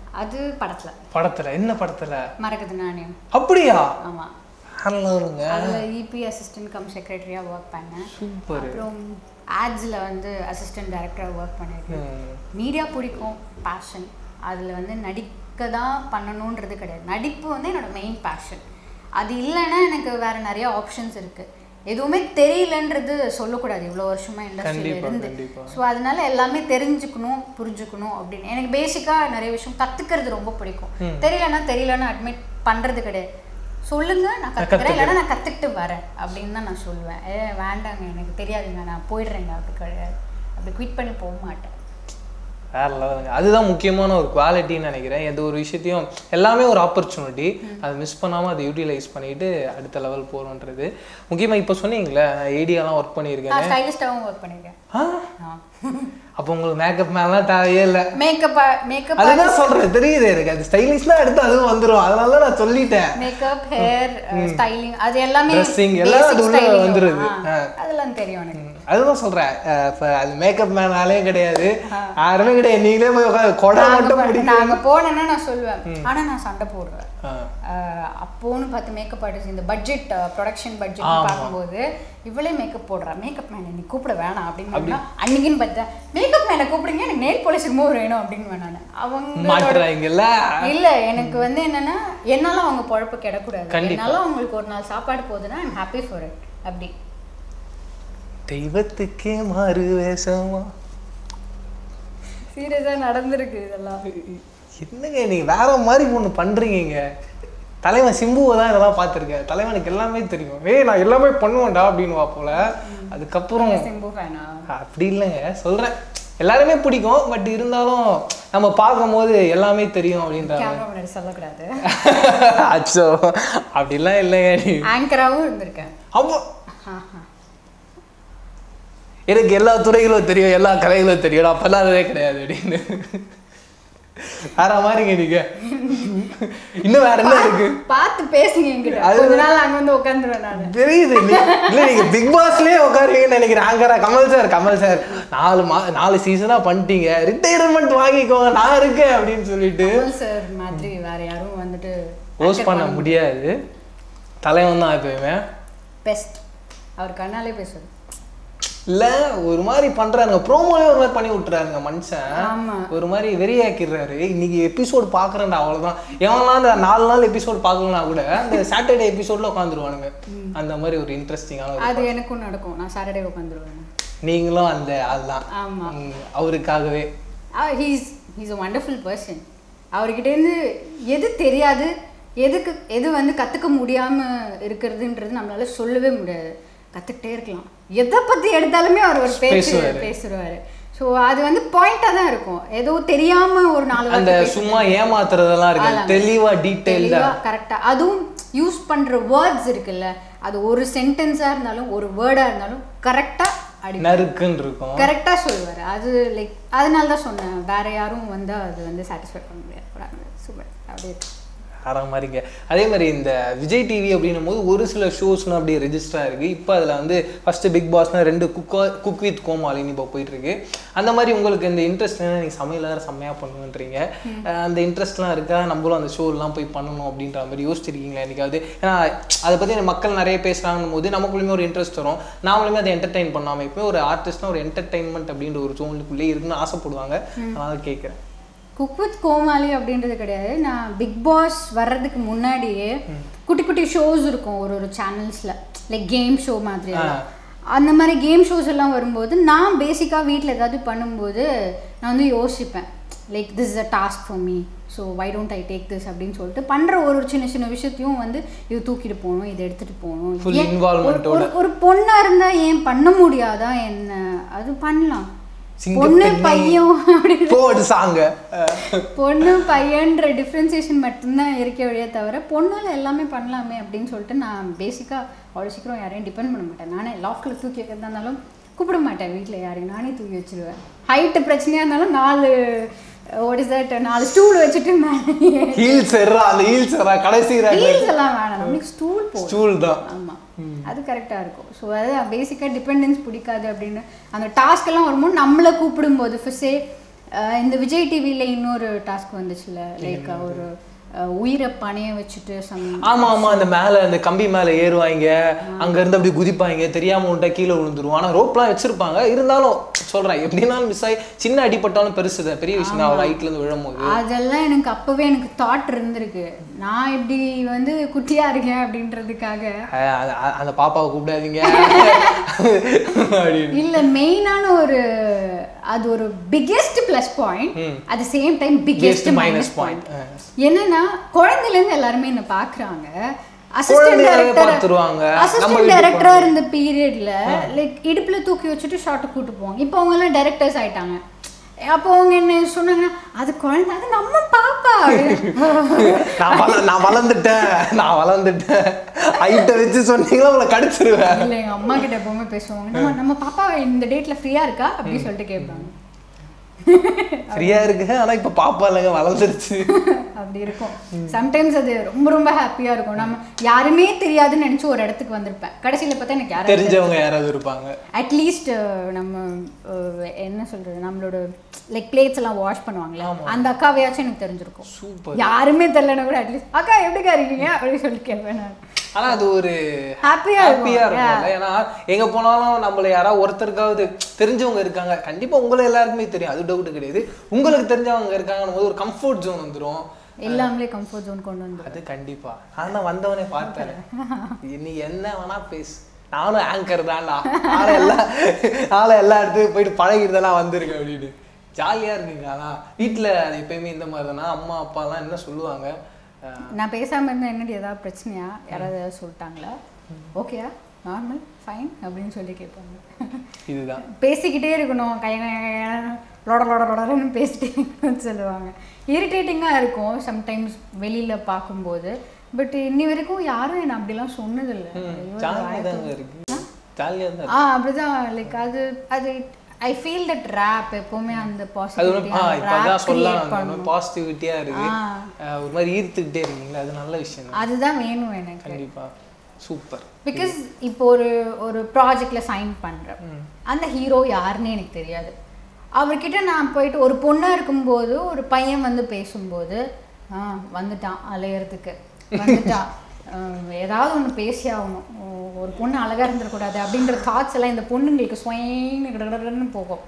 அது படத்துல படத்துல என்ன படத்துல மறக்குது நாணயம் அப்படியா ஆமா ஹலோங்க அதுல இபி அசிஸ்டன்ட் கம் செக்ரட்டரியா ஒர்க் பண்ணேன் சூப்பர் அப்புறம் ஆட்ஸ்ல வந்து அசிஸ்டன்ட் டைரக்டரா ஒர்க் பண்ணியிருக்கேன் மீடியா பிடிக்கும் பேஷன் அதில் வந்து நடிக்க தான் பண்ணணுன்றது கிடையாது நடிப்பு வந்து என்னோட மெயின் பேஷன் அது இல்லைன்னா எனக்கு வேற நிறைய ஆப்ஷன்ஸ் இருக்கு எதுவுமே தெரியலன்றது சொல்லக்கூடாது இவ்வளோ வருஷமா இண்டஸ்ட்ரியில கண்டிப்பா, இருந்து கண்டிப்பா. ஸோ அதனால எல்லாமே தெரிஞ்சுக்கணும் புரிஞ்சுக்கணும் அப்படின்னு எனக்கு பேசிக்காக நிறைய விஷயம் கத்துக்கிறது ரொம்ப பிடிக்கும் தெரியலன்னா தெரியலன்னு அட்மிட் பண்றது கிடையாது சொல்லுங்க நான் கத்துக்கிறேன் இல்லைன்னா நான் கத்துக்கிட்டு வரேன் அப்படின்னு தான் நான் சொல்லுவேன் ஏ வேண்டாங்க எனக்கு தெரியாதுங்க நான் போயிடுறேங்க அப்படி கிடையாது அப்படி குவிட் பண்ணி போக மாட்டேன் வேற லெவலுங்க அதுதான் முக்கியமான ஒரு குவாலிட்டின்னு நினைக்கிறேன் எந்த ஒரு விஷயத்தையும் எல்லாமே ஒரு ஆப்பர்ச்சுனிட்டி அதை மிஸ் பண்ணாமல் அதை யூட்டிலைஸ் பண்ணிட்டு அடுத்த லெவல் போகிறோன்றது முக்கியமாக இப்போ சொன்னீங்களே நான் ஏடியாலாம் ஒர்க் பண்ணியிருக்கேன் நான் ஸ்டைலிஸ்டாகவும் ஒர்க் பண்ணியிருக்கேன் ஆ அப்போ உங்களுக்கு மேக்கப் மேலாம் தேவையே இல்லை மேக்கப் மேக்கப் அதுதான் சொல்றேன் தெரியுது எனக்கு அது ஸ்டைலிஷ்லாம் எடுத்து அதுவும் வந்துரும் அதனால தான் நான் சொல்லிட்டேன் மேக்கப் ஹேர் ஸ்டைலிங் அது எல்லாமே Dressing எல்லாம் basic அது உள்ள styling வந்துருது. ஆ, அதெல்லாம் தெரியும் எனக்கு ம், அதுதான் சொல்றேன் அஹ் இப்ப அது மேக்கப் மேனாலே கிடையாது யாருமே கிடையாது நீங்களே போய் உட்காந்து கொடை மட்டும் நாங்க பிடிக்கும் நாங்க போனேன்னா நான் சொல்லுவேன் ஆனா நான் சண்டை போடுவேன் ஆ. ஆஹ் அப்போன்னு பார்த்து மேக்கப் ஆர்டிஸ்ட் இந்த பட்ஜெட் ப்ரொடக்ஷன் பட்ஜெட் பார்க்கும்போது இவளே மேக்கப் போடுறா மேக்கப் மேனை நீ கூப்பிட வேணாம் அப்படின்னு சொன்னா, அன்னைக்குன்னு பார்த்தா மேக்கப் மேனை கூப்பிடுங்க எனக்கு நெயில் பாலிஷ் ரிமூவ் வேணும் அப்படின்னு நான் அவங்க மாட்டுறாங்கல்ல இல்ல எனக்கு வந்து என்னன்னா என்னால அவங்க பொழப்பு கிடக்கூடாது என்னால அவங்களுக்கு ஒரு நாள் சாப்பாடு போகுதுன்னா ஐம் ஹாப்பி ஃபார் இட் அப்படி தெய்வத்துக்கே மாறு வேஷமா சீரியஸா நடந்திருக்கு இதெல்லாம் என்னங்க நீங்க வேற மாதிரி ஒண்ணு பண்றீங்க தலைவன் சிம்புவை தான் இதெல்லாம் பார்த்துருக்கேன் தலைவனுக்கு எல்லாமே தெரியும் ஏய் நான் எல்லாமே பண்ணுவேன்டா அப்படின்னு போல அதுக்கப்புறம் சிம்பு ஃபேனா அப்படி இல்லைங்க சொல்றேன் எல்லாருமே பிடிக்கும் பட் இருந்தாலும் நம்ம பார்க்கும்போது எல்லாமே தெரியும் அப்படின்ற கேமரா முன்னாடி சொல்லக்கூடாது அச்சோ அப்படிலாம் இல்லைங்க நீ ஆங்கராகவும் இருந்திருக்கேன் அப்போ எனக்கு எல்லா துறைகளும் தெரியும் எல்லா கலைகளும் தெரியும் நான் பண்ணாததே கிடையாது அப்படின்னு வேற மாதிரிங்க நீங்க இன்னும் வேற என்ன இருக்கு பார்த்து பேசுங்க என்கிட்ட கொஞ்ச நாள் அங்க வந்து உட்காந்துருவேன் நான் தெரியுது நீ- இல்ல நீங்க பிக் பாஸ்லயே உட்காருவீங்கன்னு நினைக்கிறேன் ஆங்கரா கமல் சார் கமல் சார் நாலு மா நாலு சீசனா பண்ணிட்டீங்க ரிட்டையர்மெண்ட் வாங்கிக்கோங்க நான் இருக்கேன் அப்படின்னு சொல்லிட்டு கமல் சார் மாதிரி வேற யாரும் வந்துட்டு போஸ்ட் பண்ண முடியாது தலைவன் தான் எப்பயுமே பெஸ்ட் அவர் கண்ணாலே பேசுவார் இல்ல ஒரு மாதிரி பண்றாருங்க ப்ரோமோலே ஒரு மாதிரி பண்ணி விட்டுறாருங்க மனுஷன் ஆமா ஒரு மாதிரி வெறியாக்கிடுறாரு இன்னைக்கு எபிசோடு பாக்குறேன்டா அவ்வளவுதான் எவன்லாம் அந்த நாலு நாள் எபிசோடு பார்க்கலனா கூட அந்த சாட்டர்டே எபிசோட்ல உட்காந்துருவானுங்க அந்த மாதிரி ஒரு இன்ட்ரெஸ்டிங்கான ஒரு அது எனக்கும் நடக்கும் நான் சாட்டர்டே உட்காந்துருவேன் நீங்களும் அந்த அதுதான் ஆமா ம், அவருக்காகவே he's he's a wonderful person அவர்கிட்டேருந்து எது தெரியாது எதுக்கு எது வந்து கற்றுக்க முடியாமல் இருக்கிறதுன்றது நம்மளால சொல்லவே முடியாது கற்றுக்கிட்டே இருக்கலாம் எதை பற்றி எடுத்தாலுமே அவர் ஒரு பேச்சு பேசுவாரு. பேசுவார் ஸோ அது வந்து பாயிண்டாக தான் இருக்கும் ஏதோ தெரியாமல் ஒரு நாலு அந்த வார்த்தை சும்மா ஏமாத்துறதெல்லாம் இருக்கு ஆமாங்க. தெளிவா டீட்டெயில்டா தெளிவாக கரெக்டாக அதுவும் யூஸ் பண்ணுற வேர்ட்ஸ் இருக்குல்ல அது ஒரு சென்டென்ஸாக இருந்தாலும் ஒரு வேர்டாக இருந்தாலும் கரெக்டாக அடி நறுக்குன்னு இருக்கும் கரெக்டாக சொல்லுவார் அது லைக் அதனால தான் சொன்னேன் வேற யாரும் வந்து அது வந்து சாட்டிஸ்ஃபை பண்ண முடியாது சூப்பர் அப்படியே இருக்கு. வேற மாதிரிங்க அதே மாதிரி இந்த விஜய் டிவி அப்படின்னும் போது ஒரு சில ஷோஸ்னு அப்படியே ரெஜிஸ்டர் இருக்கு இப்போ அதில் வந்து ஃபர்ஸ்ட் பிக் பாஸ்னா ரெண்டு குக்கா குக் வித் கோமாளின்னு இப்போ போயிட்டு இருக்கு அந்த மாதிரி உங்களுக்கு இந்த இன்ட்ரெஸ்ட் என்ன நீங்கள் சமையல் வேறு செம்மையாக பண்ணுன்றீங்க அஹ் அந்த இன்ட்ரெஸ்ட்லாம் இருக்கா நம்மளும் அந்த ஷோலாம் போய் பண்ணணும் அப்படின்ற மாதிரி யோசிச்சிருக்கீங்களா என்னைக்காவது ஏன்னா அதை பற்றி மக்கள் நிறைய பேசுகிறாங்கன்னு போது நமக்குள்ளேயுமே ஒரு இன்ட்ரெஸ்ட் வரும் நாமளுமே அதை என்டர்டைன் பண்ணாமல் இப்போ ஒரு ஆர்டிஸ்ட்னா ஒரு என்டர்டைன்மெண்ட் அப்படின்ற ஒரு ஜோனுக்குள்ளே இருக்குன்னு ஆசைப்படுவாங்க அதனால கேட்குறேன் குக் வித் கோமாளி அப்படின்றது கிடையாது நான் பிக் பாஸ் வர்றதுக்கு முன்னாடியே குட்டி குட்டி ஷோஸ் இருக்கும் ஒரு ஒரு சேனல்ஸில் லைக் கேம் ஷோ மாதிரி எல்லாம். அந்த மாதிரி கேம் ஷோஸ் எல்லாம் வரும்போது நான் பேசிக்காக வீட்டில் ஏதாவது பண்ணும்போது நான் வந்து யோசிப்பேன் like this is a task for me so why don't I take this அப்படின்னு சொல்லிட்டு பண்ணுற ஒரு ஒரு சின்ன சின்ன விஷயத்தையும் வந்து இது தூக்கிட்டு போகணும் இதை எடுத்துகிட்டு போகணும் Full ஏன் involvement ஒரு- ஒரு- ஒரு பொண்ணாக இருந்தால் ஏன் பண்ண முடியாதா என்ன அது பண்ணலாம் சிங்கப் பொண்ணு பெண்ணே. பையன் அப்படி போடு சாங்க பொண்ணு பையன்ற டிஃப்ரென்சியேஷன் மட்டும்தான் இருக்க வழியே தவிர பொண்ணால் எல்லாமே பண்ணலாமே அப்படின்னு சொல்லிட்டு நான் பேசிக்காக அவ்வளோ சீக்கிரம் யாரையும் டிபெண்ட் பண்ண மாட்டேன் நானே லாஃப்டில் தூக்கி வைக்கிறதா இருந்தாலும் கூப்பிட மாட்டேன் வீட்டில் யாரையும் நானே தூக்கி வச்சிருவேன் ஹைட்டு பிரச்சனையாக இருந்தாலும் நாலு வாட் இஸ் தட் நாலு ஸ்டூல் வச்சுட்டு மேலே ஹீல்ஸ் எறா அந்த ஹீல்ஸ் எறா கடைசி ஹீல்ஸ் எல்லாம் வேணாம் நம்மளுக்கு ஸ்டூல் போதும் ஸ்டூல் தான் ஆமாம் அது கரெக்டாக இருக்கும் ஸோ அது பேசிக்காக டிபெண்டன்ஸ் பிடிக்காது அப்படின்னு அந்த டாஸ்க் எல்லாம் வரும்போது நம்மளை கூப்பிடும்போது ஃபஸ்ட்டே அஹ் இந்த விஜய் டிவில இன்னொரு டாஸ்க் வந்துச்சுல லைக் ஒரு அஹ், உயிரை பணைய வச்சுட்டு சம் ஆமா ஆமா அந்த மேல அந்த கம்பி மேல ஏறுவாங்க அங்க இருந்து அப்படி குதிப்பாங்க தெரியாம உன்ட்ட கீழே விழுந்துருவோம் ஆனா ரோப்லாம் வச்சிருப்பாங்க இருந்தாலும் சொல்றேன் எப்படினாலும் மிஸ் ஆகி சின்ன அடிப்பட்டாலும் பெருசு தான் பெரிய விஷயம் தான் அவர் ஹைட்ல இருந்து விழும்போது அதெல்லாம் எனக்கு அப்பவே எனக்கு தாட் இருந்திருக்கு நான் இப்படி வந்து குட்டியா இருக்கேன் அப்படின்றதுக்காக அஹ் அ- அ- அந்த பாப்பாவை கூப்பிடாதீங்க அப்படின்னு இல்ல மெயினான ஒரு அது ஒரு biggest plus point at same time biggest minus point என்னன்னா குழந்தையில இருந்து எல்லாருமே என்ன பாக்குறாங்க அசிஸ்டன்ட் குழந்தையாவே டைரக்டர் பார்த்துருவாங்க. நம்ம அசிஸ்டன்ட் வீட்டு டைரக்டரா இருந்த பீரியட்ல லைக் இடுப்புல தூக்கி வச்சுட்டு ஷார்ட் கூட்டு போவாங்க இப்போ அவங்க எல்லாம் டைரக்டர்ஸ் ஆயிட்டாங்க அப்போ அவங்க என்ன சொன்னாங்க அது குழந்தை அது நம்ம பாப்பா நான் வள நான் வளர்ந்துட்டேன் நான் வளர்ந்துட்டேன் ஹைட்டை வச்சு சொன்னீங்களா உங்களை கடிச்சிருவேன் இல்ல எங்க அம்மா கிட்ட எப்பவுமே பேசுவாங்க நம்ம நம்ம பாப்பா இந்த டேட்ல ஃப்ரீயா இருக்கா அப்படின்னு சொல்லிட்டு கேட்பாங்க ஃப்ரீயா இருக்கு ஆனா இப்ப பாப்பா இல்லைங்க வளர்ந்துருச்சு அப்படி இருக்கும் சம்டைம்ஸ் அது ரொம்ப ரொம்ப ஹாப்பியா இருக்கும் நம்ம யாருமே தெரியாதுன்னு நினைச்சு ஒரு இடத்துக்கு வந்திருப்பேன் கடைசியில பார்த்தா எனக்கு யாரும் தெரிஞ்சவங்க யாராவது இருப்பாங்க அட்லீஸ்ட் நம்ம அஹ், என்ன சொல்றது நம்மளோட லைக் பிளேட்ஸ் எல்லாம் வாஷ் பண்ணுவாங்கல்ல அந்த அக்காவையாச்சும் எனக்கு தெரிஞ்சிருக்கும் சூப்பர் யாருமே தெரியலனா கூட அட்லீஸ்ட் அக்கா எப்படிக்கா இருக்கீங்க அப்படின்னு சொல்லி கேட்பேன் நான் ஆனா அது ஒரு ஹாப்பியா ஹாப்பியா இருக்கும் இருக்கும்ல ஏன்னா எங்க போனாலும் நம்மள யாராவது ஒருத்தருக்காவது தெரிஞ்சவங்க இருக்காங்க கண்டிப்பா உங்களை எல்லாருக்குமே தெரியும் அது டவுட் கிடையாது உங்களுக்கு தெரிஞ்சவங்க இருக்காங்கன்னு போது ஒரு கம்ஃபர்ட் ஜோன் வந்துரும் எல்லாமே கம்ஃபர்ட் ஜோன் கொண்டு வந்து அது கண்டிப்பா நான் தான் வந்தவனே பார்த்தேன் நீ என்ன வேணா பேசு நானும் ஆங்கர் தான்டா நானும் எல்லா நானும் எல்லா இடத்துக்கும் போயிட்டு பழகிட்டுதான் வந்திருக்கேன் அப்படின்னு ஜாலியா இருக்குங்க ஆனா வீட்டுல அது எப்பயுமே இந்த மாதிரி தானா அம்மா அப்பா எல்லாம் என்ன சொல்லுவாங்க அஹ் நான் பேசாம இருந்தா என்னடி ஏதாவது பிரச்சனையா யாராவது ஏதாவது சொல்லிட்டாங்களா ஓகேயா நார்மல் ஃபைன் அப்படின்னு சொல்லி கேட்பாங்க இதுதான் பேசிக்கிட்டே இருக்கணும் கை லொட லொட லொடன்னு பேசிட்டே இருக்கணும்னு சொல்லுவாங்க இரிட்டேட்டிங்காக இருக்கும் சம்டைம்ஸ் வெளியில் பார்க்கும்போது பட் இன்னி வரைக்கும் யாரும் என்னை அப்படிலாம் சொன்னதில்லை ஐயோ, ஜாலியா தாங்க இருக்கு ஜாலியா தான் ஆ அப்படிதான் லைக் அது அது ஐ ஃபீல் தட் ரேப் எப்பவுமே அந்த அது ஒன்று ஆ இப்பதான் சொல்லலாம் பாசிட்டிவ் அந்த பாசிட்டிவிட்டியா இருக்கு அஹ் ஒரு மாதிரி ஈர்த்துக்கிட்டே இருக்கீங்களா அது நல்ல விஷயம் தான் அதுதான் வேணும் எனக்கு கண்டிப்பா சூப்பர் பிகாஸ் இப்போ ஒரு ஒரு ப்ராஜெக்ட்ல சைன் பண்றேன் அந்த ஹீரோ யாருன்னு எனக்கு தெரியாது அவர்கிட்ட நான் போயிட்டு ஒரு பொண்ணா இருக்கும்போது ஒரு பையன் வந்து பேசும்போது ஆ வந்துட்டான் அலையறதுக்கு வந்துட்டான் அஹ் ஏதாவது ஒன்று பேசி ஆகணும் ஓ- ஒரு பொண்ணு அழகா இருந்துடக்கூடாது அப்படின்ற தாட்ஸ் எல்லாம் இந்த பொண்ணுங்களுக்கு ஸ்வயன்னு கடகடன்னு போகும்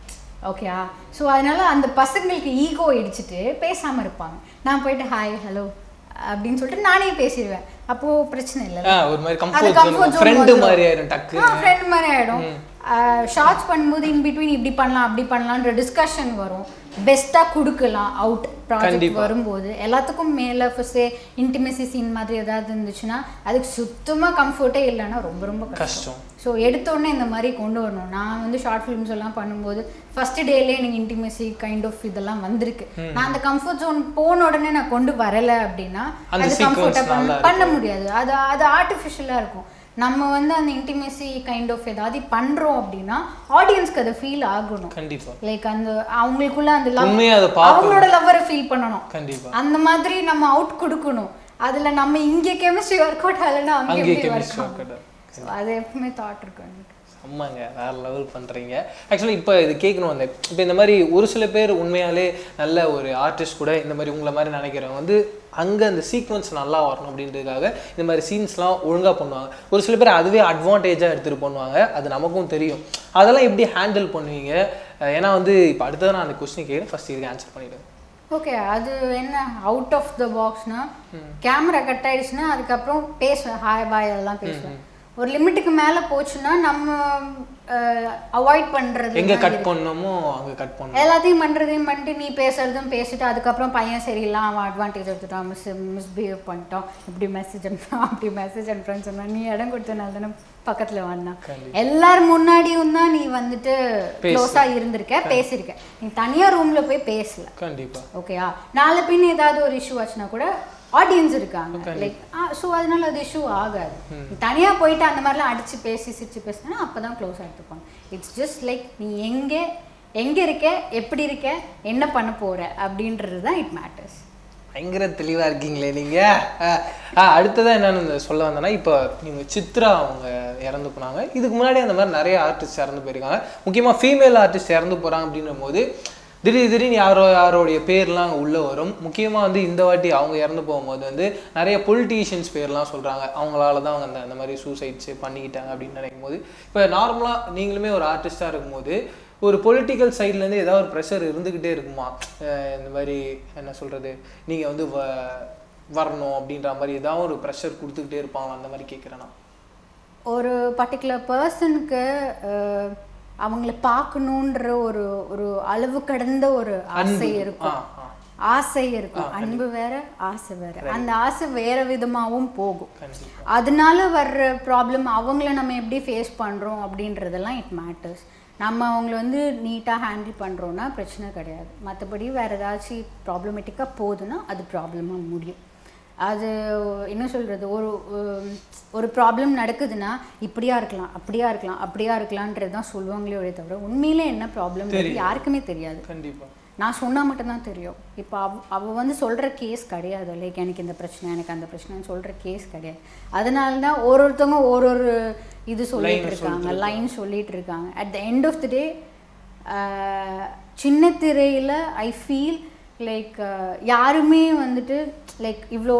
ஓகேயா ஸோ அதனால அந்த பசங்களுக்கு ஈகோ இடிச்சிட்டு பேசாம இருப்பாங்க நான் போயிட்டு ஹாய் ஹலோ அப்படின்னு சொல்லிட்டு நானே பேசிடுவேன் அப்போ பிரச்சனை இல்லை ஆ ஒரு மாதிரி அது comfort comfort zone zone friend வந்துரும். மாதிரி ஆயிரும் டக்கு ஆ ஃப்ரெண்ட் மாதிரி ஆயிடும் ஷார்ட்ஸ் பண்ணும்போது இன் பிட்வீன் இப்படி பண்ணலாம் அப்படி பண்ணலான்ற டிஸ்கஷன் வரும் பெஸ்ட்டாக கொடுக்கலாம் அவுட் ப்ராஜெக்ட் கண்டிப்பா. வரும்போது எல்லாத்துக்கும் மேலே ஃபஸ்ட்டு இன்டிமெசி சீன் மாதிரி ஏதாவது இருந்துச்சுன்னா அதுக்கு சுத்தமாக கம்ஃபர்ட்டே இல்லைன்னா ரொம்ப ரொம்ப கஷ்டம் கஷ்டம் ஸோ எடுத்தோடனே இந்த மாதிரி கொண்டு வரணும் நான் வந்து ஷார்ட் ஃபிலிம்ஸ் எல்லாம் பண்ணும்போது ஃபர்ஸ்ட் டேலே எனக்கு இன்டிமெசி கைண்ட் ஆஃப் இதெல்லாம் வந்திருக்கு நான் அந்த கம்ஃபர்ட் ஜோன் போன உடனே நான் கொண்டு வரல அப்படின்னா அந்த அது sequence கம்ஃபர்ட்டாக நல்லா பண்ண முடியாது அது அது ஆர்டிஃபிஷியலாக இருக்கும் நம்ம வந்து அந்த இன்டிமெசி கைண்ட் ஆஃப் ஏதாவது பண்றோம் அப்படின்னா ஆடியன்ஸ்க்கு அதை ஃபீல் ஆகணும் கண்டிப்பா லைக் அந்த அவங்களுக்குள்ள அந்த லவ் உண்மையா அதை பார்க்கணும். அவங்களோட லவ்வரை ஃபீல் பண்ணணும் கண்டிப்பா அந்த மாதிரி நம்ம அவுட் கொடுக்கணும் அதுல நம்ம இங்க கெமிஸ்ட்ரி ஒர்க் அவுட் ஆகலைன்னா அங்கே அங்கே எப்படி கெமிஸ்ட்ரி ஒர்க் ஒர்க் ஸோ அது எப்பவுமே தாட் இருக்கு எனக்கு ஆமாங்க வேற லெவல் பண்றீங்க ஆக்சுவலி இப்போ இது கேட்கணும் வந்தேன் இப்போ இந்த மாதிரி ஒரு சில பேர் உண்மையாலே நல்ல ஒரு ஆர்டிஸ்ட் கூட இந்த மாதிரி உங்களை மாதிரி நினைக்கிறவங்க வந்து அங்கே அந்த சீக்வன்ஸ் நல்லா வரணும் அப்படின்றதுக்காக இந்த மாதிரி சீன்ஸ்லாம் ஒழுங்கா பண்ணுவாங்க ஒரு சில பேர் அதுவே அட்வான்டேஜாக எடுத்துகிட்டு பண்ணுவாங்க அது நமக்கும் தெரியும் அதெல்லாம் எப்படி ஹேண்டில் பண்ணுவீங்க அஹ் ஏன்னா வந்து இப்போ அடுத்தது நான் அந்த கொஸ்டின் கேட்குறேன் ஃபர்ஸ்ட் இதுக்கு ஆன்சர் பண்ணிவிடுங்க ஓகே அது என்ன அவுட் ஆஃப் த பாக்ஸ்னா கேமரா கட் ஆயிடுச்சுன்னா அதுக்கப்புறம் பேசுவேன் ஹாய் பாய் அதெல்லாம் பேசுவேன் ஒரு லிமிட்டுக்கு மேலே போச்சுன்னா நம்ம அவாய்ட் பண்ணுறது எங்கே கட் பண்ணணுமோ அங்கே கட் பண்ணணும் எல்லாத்தையும் பண்ணுறதையும் பண்ணிட்டு நீ பேசுறதும் பேசிட்டு அதுக்கப்புறம் பையன் சரியில்லை அவன் அட்வான்டேஜ் எடுத்துட்டான் மிஸ் மிஸ்பிஹேவ் பண்ணிட்டான் இப்படி மெசேஜ் அனுப்புறான் அப்படி மெசேஜ் அனுப்புறான்னு சொன்னா நீ இடம் கொடுத்தனால தானே பக்கத்துல வந்தான் எல்லார் முன்னாடியும் தான் நீ வந்துட்டு க்ளோஸா இருந்திருக்க பேசியிருக்க நீ தனியா ரூம்ல போய் பேசல கண்டிப்பா ஓகேயா நாளை பின் ஏதாவது ஒரு இஷ்யூ ஆச்சுன்னா கூட ஆடியன்ஸ் இருக்காங்க லைக் ஸோ அதனால அது இஷ்யூ ஆகாது நீ தனியா போயிட்டு அந்த மாதிரிலாம் அடிச்சு பேசி சிரிச்சு பேசினா அப்பதான் க்ளோஸ் எடுத்துப்பாங்க இட்ஸ் ஜஸ்ட் லைக் நீ எங்கே எங்க இருக்க எப்படி இருக்க என்ன பண்ண போற அப்படின்றது தான் இட் மேட்டர்ஸ் பயங்கர தெளிவா இருக்கீங்களே நீங்க அஹ், அஹ், அடுத்ததா என்னன்னு சொல்ல வந்தேன்னா இப்போ நீங்க சித்ரா அவங்க இறந்து போனாங்க இதுக்கு முன்னாடி அந்த மாதிரி நிறைய ஆர்டிஸ்ட் இறந்து போயிருக்காங்க முக்கியமா ஃபீமேல் ஆர்டிஸ்ட் இறந்து போறாங்க அப்படின்னும் போது திடீர் திடீர்னு யாரோ யாரோடைய பேர்லாம் அங்கே உள்ளே வரும் முக்கியமாக வந்து இந்த வாட்டி அவங்க இறந்து போகும்போது வந்து நிறைய பொலிட்டீஷியன்ஸ் பேர்லாம் சொல்கிறாங்க அவங்களால தான் அவங்க அந்த அந்த மாதிரி சூசைட்ஸ் பண்ணிக்கிட்டாங்க அப்படின்னு நினைக்கும் போது இப்போ நார்மலாக நீங்களுமே ஒரு ஆர்டிஸ்டாக இருக்கும்போது ஒரு பொலிட்டிக்கல் சைட்லேருந்து ஏதாவது ஒரு ப்ரெஷர் இருந்துக்கிட்டே இருக்குமா அஹ் இந்த மாதிரி என்ன சொல்கிறது நீங்கள் வந்து வ வரணும் அப்படின்ற மாதிரி ஏதாவது ஒரு ப்ரெஷர் கொடுத்துக்கிட்டே இருப்பாங்களா அந்த மாதிரி கேட்குறேன்னா ஒரு பர்டிகுலர் பர்சனுக்கு அவங்கள பார்க்கணுன்ற ஒரு ஒரு அளவு கடந்த ஒரு ஆசை ஆ இருக்கும் ஆ ஆசை இருக்கும் அன்பு வேற ஆசை வேற அந்த ஆசை வேற விதமாவும் போகும் கண்டிப்பாக அதனால வர்ற ப்ராப்ளம் அவங்கள நம்ம எப்படி ஃபேஸ் பண்ணுறோம் அப்படின்றதெல்லாம் இட் மேட்டர்ஸ் நம்ம அவங்கள வந்து நீட்டாக ஹேண்டில் பண்ணுறோன்னா பிரச்சனை கிடையாது மற்றபடி வேறு ஏதாச்சும் ப்ராப்ளமேட்டிக்காக போகுதுன்னா அது ப்ராப்ளமாக முடியும் அது என்ன சொல்கிறது ஒரு உம், ஒரு ப்ராப்ளம் நடக்குதுன்னா இப்படியா இருக்கலாம் அப்படியா இருக்கலாம் அப்படியா இருக்கலான்றது தான் சொல்லுவாங்களே ஒரே தவிர உண்மையிலே என்ன ப்ராப்ளம் யாருக்குமே தெரியாது கண்டிப்பாக நான் சொன்னால் மட்டும்தான் தெரியும் இப்போ அவ அவ வந்து சொல்கிற கேஸ் கிடையாது லைக் எனக்கு இந்த பிரச்சனை எனக்கு அந்த பிரச்சனைன்னு சொல்கிற கேஸ் கிடையாது அதனால தான் ஒரு ஒருத்தவங்க ஒரு ஒரு இது சொல்லிட்டு இருக்காங்க லைன் சொல்லிட்டு இருக்காங்க at the end of the day சின்ன திரையில் ஐ ஃபீல் லைக் யாருமே வந்துட்டு லைக் இவ்வளோ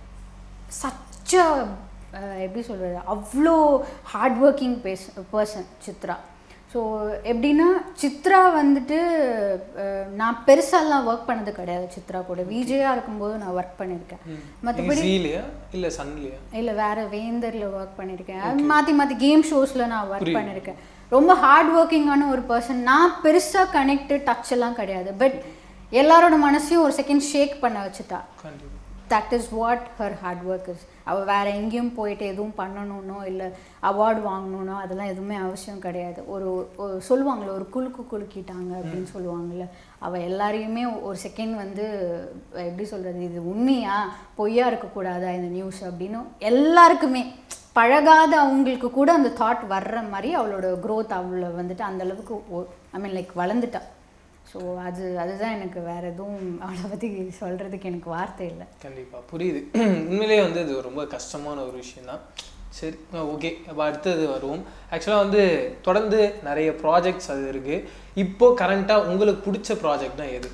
சச்ச எப்படி சொல்கிறது அவ்வளோ ஹார்ட் ஒர்க்கிங் பேஸ் பர்சன் சித்ரா ஸோ எப்படின்னா சித்ரா வந்துட்டு அஹ், நான் பெருசாலாம் ஒர்க் பண்ணது கிடையாது சித்ரா கூட விஜயா இருக்கும்போது நான் ஒர்க் பண்ணியிருக்கேன் மற்றபடி ஜீலையா இல்லை சன்லையா இல்லை வேற வேந்தரில் ஒர்க் பண்ணியிருக்கேன் மாற்றி மாற்றி கேம் ஷோஸில் நான் ஒர்க் பண்ணியிருக்கேன் ரொம்ப ஹார்ட் ஒர்க்கிங்கான ஒரு பர்சன் நான் பெருசாக கனெக்டு டச் எல்லாம் கிடையாது பட் எல்லாரோட மனசையும் ஒரு செகண்ட் ஷேக் பண்ண வச்சுட்டா கண்டிப்பாக that is what her hard work is அவள் வேறு எங்கேயும் போயிட்டு எதுவும் பண்ணணும்னோ இல்லை அவார்டு வாங்கணும்னோ அதெல்லாம் எதுவுமே அவசியம் கிடையாது ஒரு ஒரு சொல்லுவாங்கள்ல ஒரு குலுக்கு குலுக்கிட்டாங்க அப்படின்னு சொல்லுவாங்கள்ல அவள் எல்லாரையுமே ஒரு செகண்ட் வந்து எப்படி சொல்கிறது இது உண்மையா பொய்யா இருக்கக்கூடாதா இந்த நியூஸ் அப்படின்னு எல்லாருக்குமே பழகாத அவங்களுக்கு கூட அந்த தாட் வர்ற மாதிரி அவளோட க்ரோத் அவளை வந்துட்டு அந்த அளவுக்கு ஐ மீன் லைக் வளர்ந்துட்டா ஸோ அது அதுதான் எனக்கு வேற எதுவும் அவளை பற்றி சொல்கிறதுக்கு எனக்கு வார்த்தை இல்லை கண்டிப்பா புரியுது உண்மையிலேயே வந்து இது ரொம்ப கஷ்டமான ஒரு விஷயம்தான் சரி ஓகே அப்போ அடுத்தது வருவோம் ஆக்சுவலாக வந்து தொடர்ந்து நிறைய ப்ராஜெக்ட்ஸ் அது இருக்கு இப்போ கரண்ட்டாக உங்களுக்கு பிடிச்ச ப்ராஜெக்ட்னா எது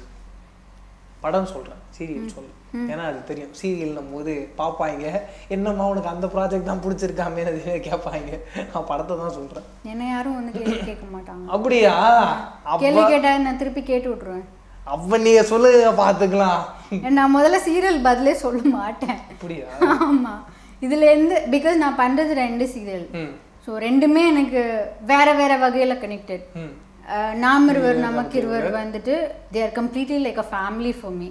படம் சொல்கிறேன் சீரியல் சொல்ல ஏன்னா அது தெரியும் சீரியல்னும் போது பார்ப்பாங்க என்னம்மா உனக்கு அந்த ப்ராஜெக்ட் தான் பிடிச்சிருக்காமே அது கேட்பாங்க நான் படத்தை தான் சொல்கிறேன் என்ன யாரும் வந்து கேள்வி கேட்க மாட்டாங்க அப்படியா கேள்வி கேட்டா நான் திருப்பி கேட்டு விட்டுருவேன் அப்போ நீங்கள் சொல்லுங்க பார்த்துக்கலாம் நான் முதல்ல சீரியல் பதிலே சொல்ல மாட்டேன் அப்படியா ஆமா இதுல இருந்து பிகாஸ் நான் பண்றது ரெண்டு சீரியல் ம் ஸோ ரெண்டுமே எனக்கு வேற வேற வகையில கனெக்டட் ம் நாம் இருவர் நமக்கு இருவர் வந்துட்டு they are completely like a family for me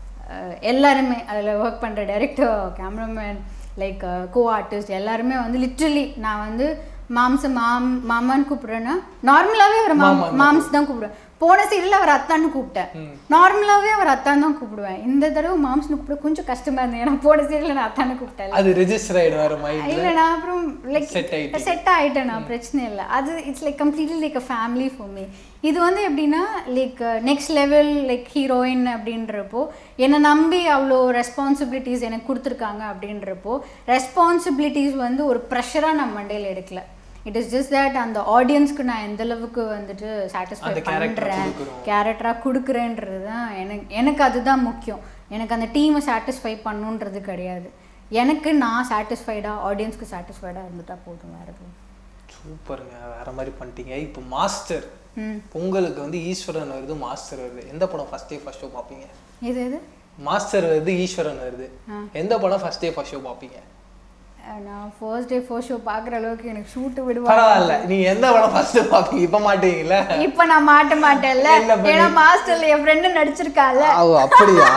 எல்லாருமே அதில் ஒர்க் பண்ணுற director cameraman like co artist எல்லாருமே வந்து லிட்ரலி நான் வந்து மாம்ச மாம் மாமான்னு கூப்பிடுறேன்னா நார்மலாகவே அவர் மாம் மாம்ஸ் தான் கூப்பிடுவேன் போன சீரியல் அவர் அத்தான்னு கூப்பிட்டேன் நார்மலாகவே அவர் அத்தான் தான் கூப்பிடுவேன் இந்த தடவை மாம்ஸ்னு கூப்பிட கொஞ்சம் கஷ்டமா இருந்தது ஏன்னா போன சீரியல் நான் அத்தான்னு கூப்பிட்டேன் அது ரெஜிஸ்டர் ஆயிடும் வேற மைண்ட் இல்லை நான் அப்புறம் லைக் Set ஆயிட்டீங்க. செட் ஆயிட்டேன் நான் பிரச்சனை இல்லை அது it's like completely like a family for me இது வந்து எப்படின்னா like next level like heroine அப்படின்றப்போ என்னை நம்பி அவ்வளோ ரெஸ்பான்சிபிலிட்டிஸ் எனக்கு கொடுத்துருக்காங்க அப்படின்றப்போ ரெஸ்பான்சிபிலிட்டிஸ் வந்து ஒரு ப்ரெஷராக நான் மண்டையில் எடுக்கல இட் இஸ் ஜஸ்ட் தட் அந்த ஆடியன்ஸ்க்கு நான் எந்த அளவுக்கு வந்துட்டு சாட்டிஸ்ஃபை அந்த character பண்ணுறேன் கொடுக்குறோம். கேரக்டராக கொடுக்குறேன்றது தான் எனக்கு எனக்கு அதுதான் முக்கியம் எனக்கு அந்த டீமை சாட்டிஸ்ஃபை பண்ணுன்றது கிடையாது எனக்கு நான் சாட்டிஸ்ஃபைடாக ஆடியன்ஸ்க்கு சாட்டிஸ்ஃபைடாக இருந்துட்டா போதும் வேறு எதுவும் சூப்பருங்க வேற மாதிரி பண்ணிட்டீங்க இப்போ மாஸ்டர் ம் பொங்கலுக்கு வந்து ஈஸ்வரன் வருது மாஸ்டர் வருது எந்த படம் ஃபர்ஸ்ட் டே ஃபர்ஸ்ட் ஷோ பார்ப்பீங்க இது எது மாஸ்டர் வருது ஈஸ்வரன் வருது எந்த படம் ஃபர்ஸ்ட் டே ஃபர்ஸ்ட் ஷோ பார்ப்பீங்க அஹ் நான் ஃபர்ஸ்ட் டே ஃபர்ஸ்ட் ஷோ பார்க்குற அளவுக்கு எனக்கு ஷூட்டு விடுவாங்க பரவாயில்ல நீங்க எந்த படம் ஃபர்ஸ்ட் பார்ப்பீங்க இப்ப மாட்டீங்கல்ல இப்போ நான் மாட்ட மாட்டேன்ல என்ன பண்ணி- ஏன்னா மாஸ்டர்ல என் ஃப்ரெண்டு நடிச்சிருக்கால ஓ அப்படியா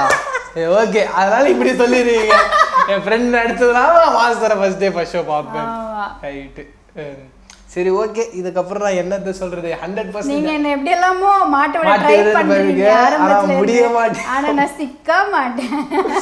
ஓகே அதனால இப்படி சொல்லிடுவீங்க என் ஃப்ரெண்ட் நடிச்சதுனால மாஸ்டரை ஃபர்ஸ்ட் டே ஃபர்ஸ்ட் ஷோ பார்ப்பேன் ஆமா. ரைட்டு சரி ஓகே இதுக்கப்புறம் நான் என்னத்த சொல்றது ஹண்ட்ரட் பர்சன்ட் நீங்க என்ன எப்படி எல்லாமோ மாட்ட விட மாட்டி ட்ரை விடுறது பண்றீங்க பாருங்க. ஆனா ஆரம்பத்துல முடிய இருந்து. மாட்டேன். ஆனா நான் சிக்க மாட்டேன்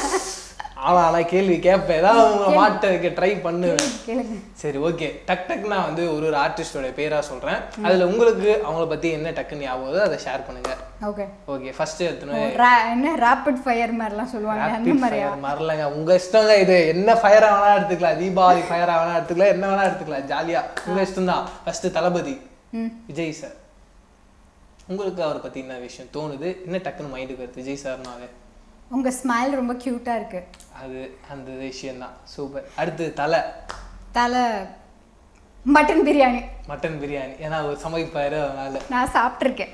ஆனா ஆனா கேள்வி கேட்பேன் ஏதாவது உங்களை மாட்ட வைக்க ட்ரை பண்ணுவேன் கேளுங்க சரி ஓகே டக் டக் நான் வந்து ஒரு ஒரு ஆர்டிஸ்டோட பேரா சொல்றேன் அதுல உங்களுக்கு அவங்கள பத்தி என்ன டக்குன்னு ஞாபகம் வருதோ அதை ஷேர் பண்ணுங்க ஓகே ஓகே ஃபர்ஸ்ட் எடுத்துனோம் என்ன ராபிட் ஃபயர் மாதிரிலாம் சொல்லுவாங்க அந்த Rapid மாதிரியா fire மறலங்க உங்க இஷ்டங்க இது என்ன ஃபயரா வேணா எடுத்துக்கலாம் தீபாவளி ஃபயரா வேணா எடுத்துக்கலாம் என்ன வேணா எடுத்துக்கலாம் ஜாலியா உங்க இஷ்டம் தான் ஃபர்ஸ்ட் தளபதி ம் விஜய் சார் உங்களுக்கு அவரை பத்தி என்ன விஷயம் தோணுது என்ன டக்குன்னு மைண்டுக்கு வருது விஜய் சார்னாவே உங்கள் ஸ்மைல் ரொம்ப க்யூட்டாக இருக்கு அது அந்த விஷயம் தான் சூப்பர் அடுத்து தலை தலை மட்டன் பிரியாணி மட்டன் பிரியாணி ஏன்னா அவர் சமைப்பாரு அதனால நான் சாப்பிட்ருக்கேன்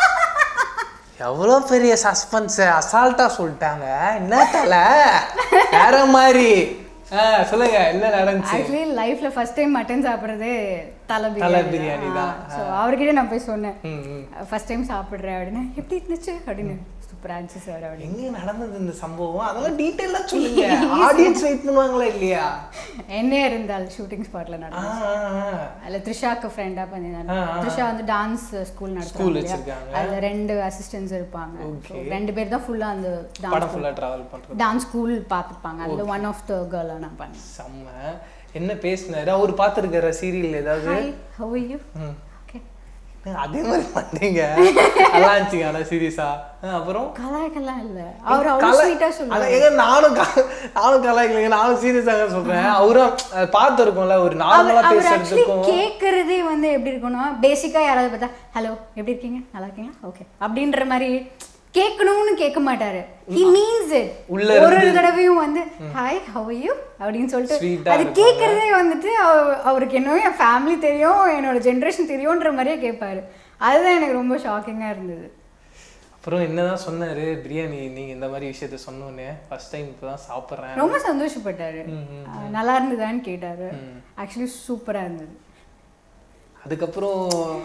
எவ்வளோ பெரிய சஸ்பென்ஸ் அசால்ட்டா சொல்லிட்டாங்க என்ன தலை வேற மாதிரி ஆ சொல்லுங்க என்ன நடந்துச்சு ஆக்சுவலி லைஃப்ல ஃபர்ஸ்ட் டைம் மட்டன் சாப்பிட்றது தலை தலை பிரியாணி பிரியாணி தான். ஸோ அவர்கிட்ட நான் போய் சொன்னேன் ம் ம் ஃபர்ஸ்ட் டைம் சாப்பிட்றேன் அப்படின்னு எப்படி இருந்துச்சு அப்படின்னு சூப்பராக இருந்துச்சு சார் அப்படின்னு எங்க நடந்தது இந்த சம்பவம் அதெல்லாம் டீட்டெயிலா சொல்லுங்க ஆடியன்ஸ் வெயிட் பண்ணுவாங்களா இல்லையா என்ன இருந்தால் ஷூட்டிங் ஸ்பாட்ல ஆ, நடந்தது ஆ, ஆ. அதில் த்ரிஷாக்கு ஃப்ரெண்டாக பண்ணியிருந்தாங்க ஆ, ஆ. த்ரிஷா வந்து டான்ஸ் ஸ்கூல் School நடத்துவாங்க இல்லையா? வச்சிருக்காங்க. அதுல ரெண்டு அசிஸ்டன்ஸ் இருப்பாங்க Okay. So, ரெண்டு பேர் தான் ஃபுல்லா அந்த படம் டான்ஸ் ஃபுல்லா டிராவல் பண்றது டான்ஸ் ஸ்கூல் பார்த்துப்பாங்க அதில் ஒன் ஆஃப் த கேர்ளாக நான் பண்ணேன் செம்ம என்ன பேசினாரு அவர் பார்த்துருக்கார சீரியல் ஏதாவது ஹாய் ஹவ் யூ ம். ஓகே அதே மாதிரி பண்ணீங்க நல்லா இருந்துச்சுங்க ஆனா சீரியஸா அப்புறம் கலாய்க்கெல்லாம் இல்லை அவர் அவ்வளோ கலை- ஸ்வீட்டாக அதான் சொல்லுவார் ஏங்க நானும் க- நானும் கலாய்க்கலைங்க நானும் சீரியஸாக சொல்றேன் அவரும் அஹ், பார்த்திருக்கோம்ல ஒரு நார்மலா அவர் அவர் ஆக்சுவலி பேசுறதுக்கும் கேட்குறதே வந்து எப்படி இருக்கும்னா பேசிக்காக யாராவது பார்த்தா ஹலோ எப்படி இருக்கீங்க நல்லா இருக்கீங்களா ஓகே அப்படின்ற மாதிரி கேட்கணும்னு கேட்க மாட்டாரு ஹி மீன்ஸ் இட் உள்ள ஒரு ஒரு தடவையும் வந்து ஹாய் ஹவ் யூ அப்படின்னு Sweet சொல்லிட்டு ஆ அது இருப்பாங்க. கேட்குறதே வந்துட்டு அவ- அவருக்கு என்னவோ என் ஃபேமிலி தெரியும் என்னோட ஜென்ரேஷன் தெரியும்ன்ற மாதிரியே கேட்பாரு அதுதான் எனக்கு ரொம்ப ஷாக்கிங்காக இருந்தது அப்புறம் என்னதான் சொன்னாரு பிரியாணி நீங்க இந்த மாதிரி விஷயத்த சொன்னோன்னே ஃபர்ஸ்ட் டைம் இப்பதான் சாப்பிட்றேன் ரொம்ப சந்தோஷப்பட்டாரு ம், ம், அஹ் நல்லா இருந்ததான்னு கேட்டாரு ம். ஆக்சுவலி சூப்பராக இருந்தது அதுக்கப்புறம்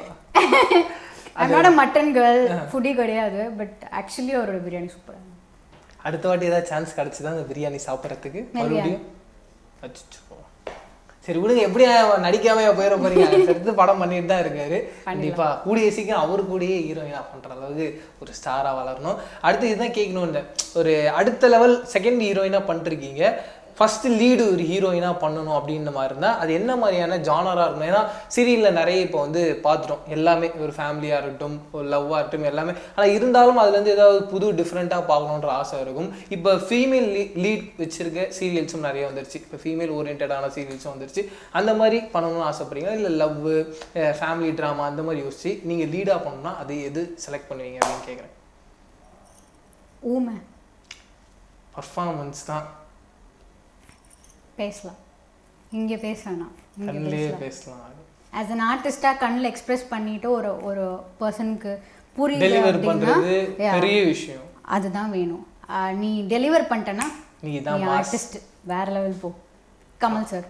என்னோட மட்டன் கேர்ள் ஃபுட்டி கிடையாது பட் ஆக்சுவலி அவரோட பிரியாணி சூப்பராக இருந்தது அடுத்த வாட்டி ஏதாவது சான்ஸ் கிடைச்சுதான் அந்த பிரியாணி சாப்பிட்றதுக்கு மறுபடியும் அச்சச்சோ. சரி விடுங்க எப்படி நடிக்காம போயிட போறீங்க அடுத்து படம் பண்ணிட்டு தான் இருக்காரு கண்டிப்பா கூடிய சீக்கிரம் அவரு கூடயே ஹீரோயினா பண்ற அளவுக்கு ஒரு ஸ்டாரா வளரணும் அடுத்து இதுதான் கேட்கணும் ஒரு அடுத்த லெவல் செகண்ட் ஹீரோயினா பண்ணிருக்கீங்க ஃபர்ஸ்ட் லீடு ஒரு ஹீரோயினா பண்ணணும் அப்படின்ற மாதிரி இருந்தா அது என்ன மாதிரியான ஜானரா இருக்கணும் ஏன்னா சீரியல்ல நிறைய இப்போ வந்து பார்த்துட்டோம் எல்லாமே ஒரு ஃபேமிலியா இருக்கட்டும் ஒரு லவ்வா இருக்கட்டும் எல்லாமே ஆனா இருந்தாலும் அதுல இருந்து ஏதாவது புது டிஃப்ரெண்டா பார்க்கணுன்ற ஆசை இருக்கும் இப்போ ஃபீமேல் லீட் வச்சிருக்க சீரியல்ஸும் நிறைய வந்துருச்சு இப்போ ஃபீமேல் ஓரியன்டான சீரியல்ஸும் வந்துருச்சு அந்த மாதிரி பண்ணணும்னு ஆசைப்படுறீங்களா இல்லை லவ் ஃபேமிலி ட்ராமா அந்த மாதிரி யோசிச்சு நீங்க லீடா பண்ணணும்னா அது எது செலக்ட் பண்ணுவீங்க அப்படின்னு கேட்குறேன் ஊமை பர்ஃபார்மன்ஸ் தான் பேசலாம் இங்கே பேச வேணாம் இங்கே கண்ணிலே பேசலாம் பேசலாம் ஆஸ் அன் ஆர்டிஸ்டாக கண்ணில் எக்ஸ்பிரஸ் பண்ணிட்டு ஒரு ஒரு பர்சனுக்கு புரியுது டெலிவர் அப்படின்னா பண்றது yeah, பெரிய விஷயம் அதுதான் வேணும் ஆஹ் நீ டெலிவர் பண்ணிட்டேன்னா நீ நீ தான் மாஸ் ஆர்டிஸ்ட் வேற லெவல் போ கமல் சார்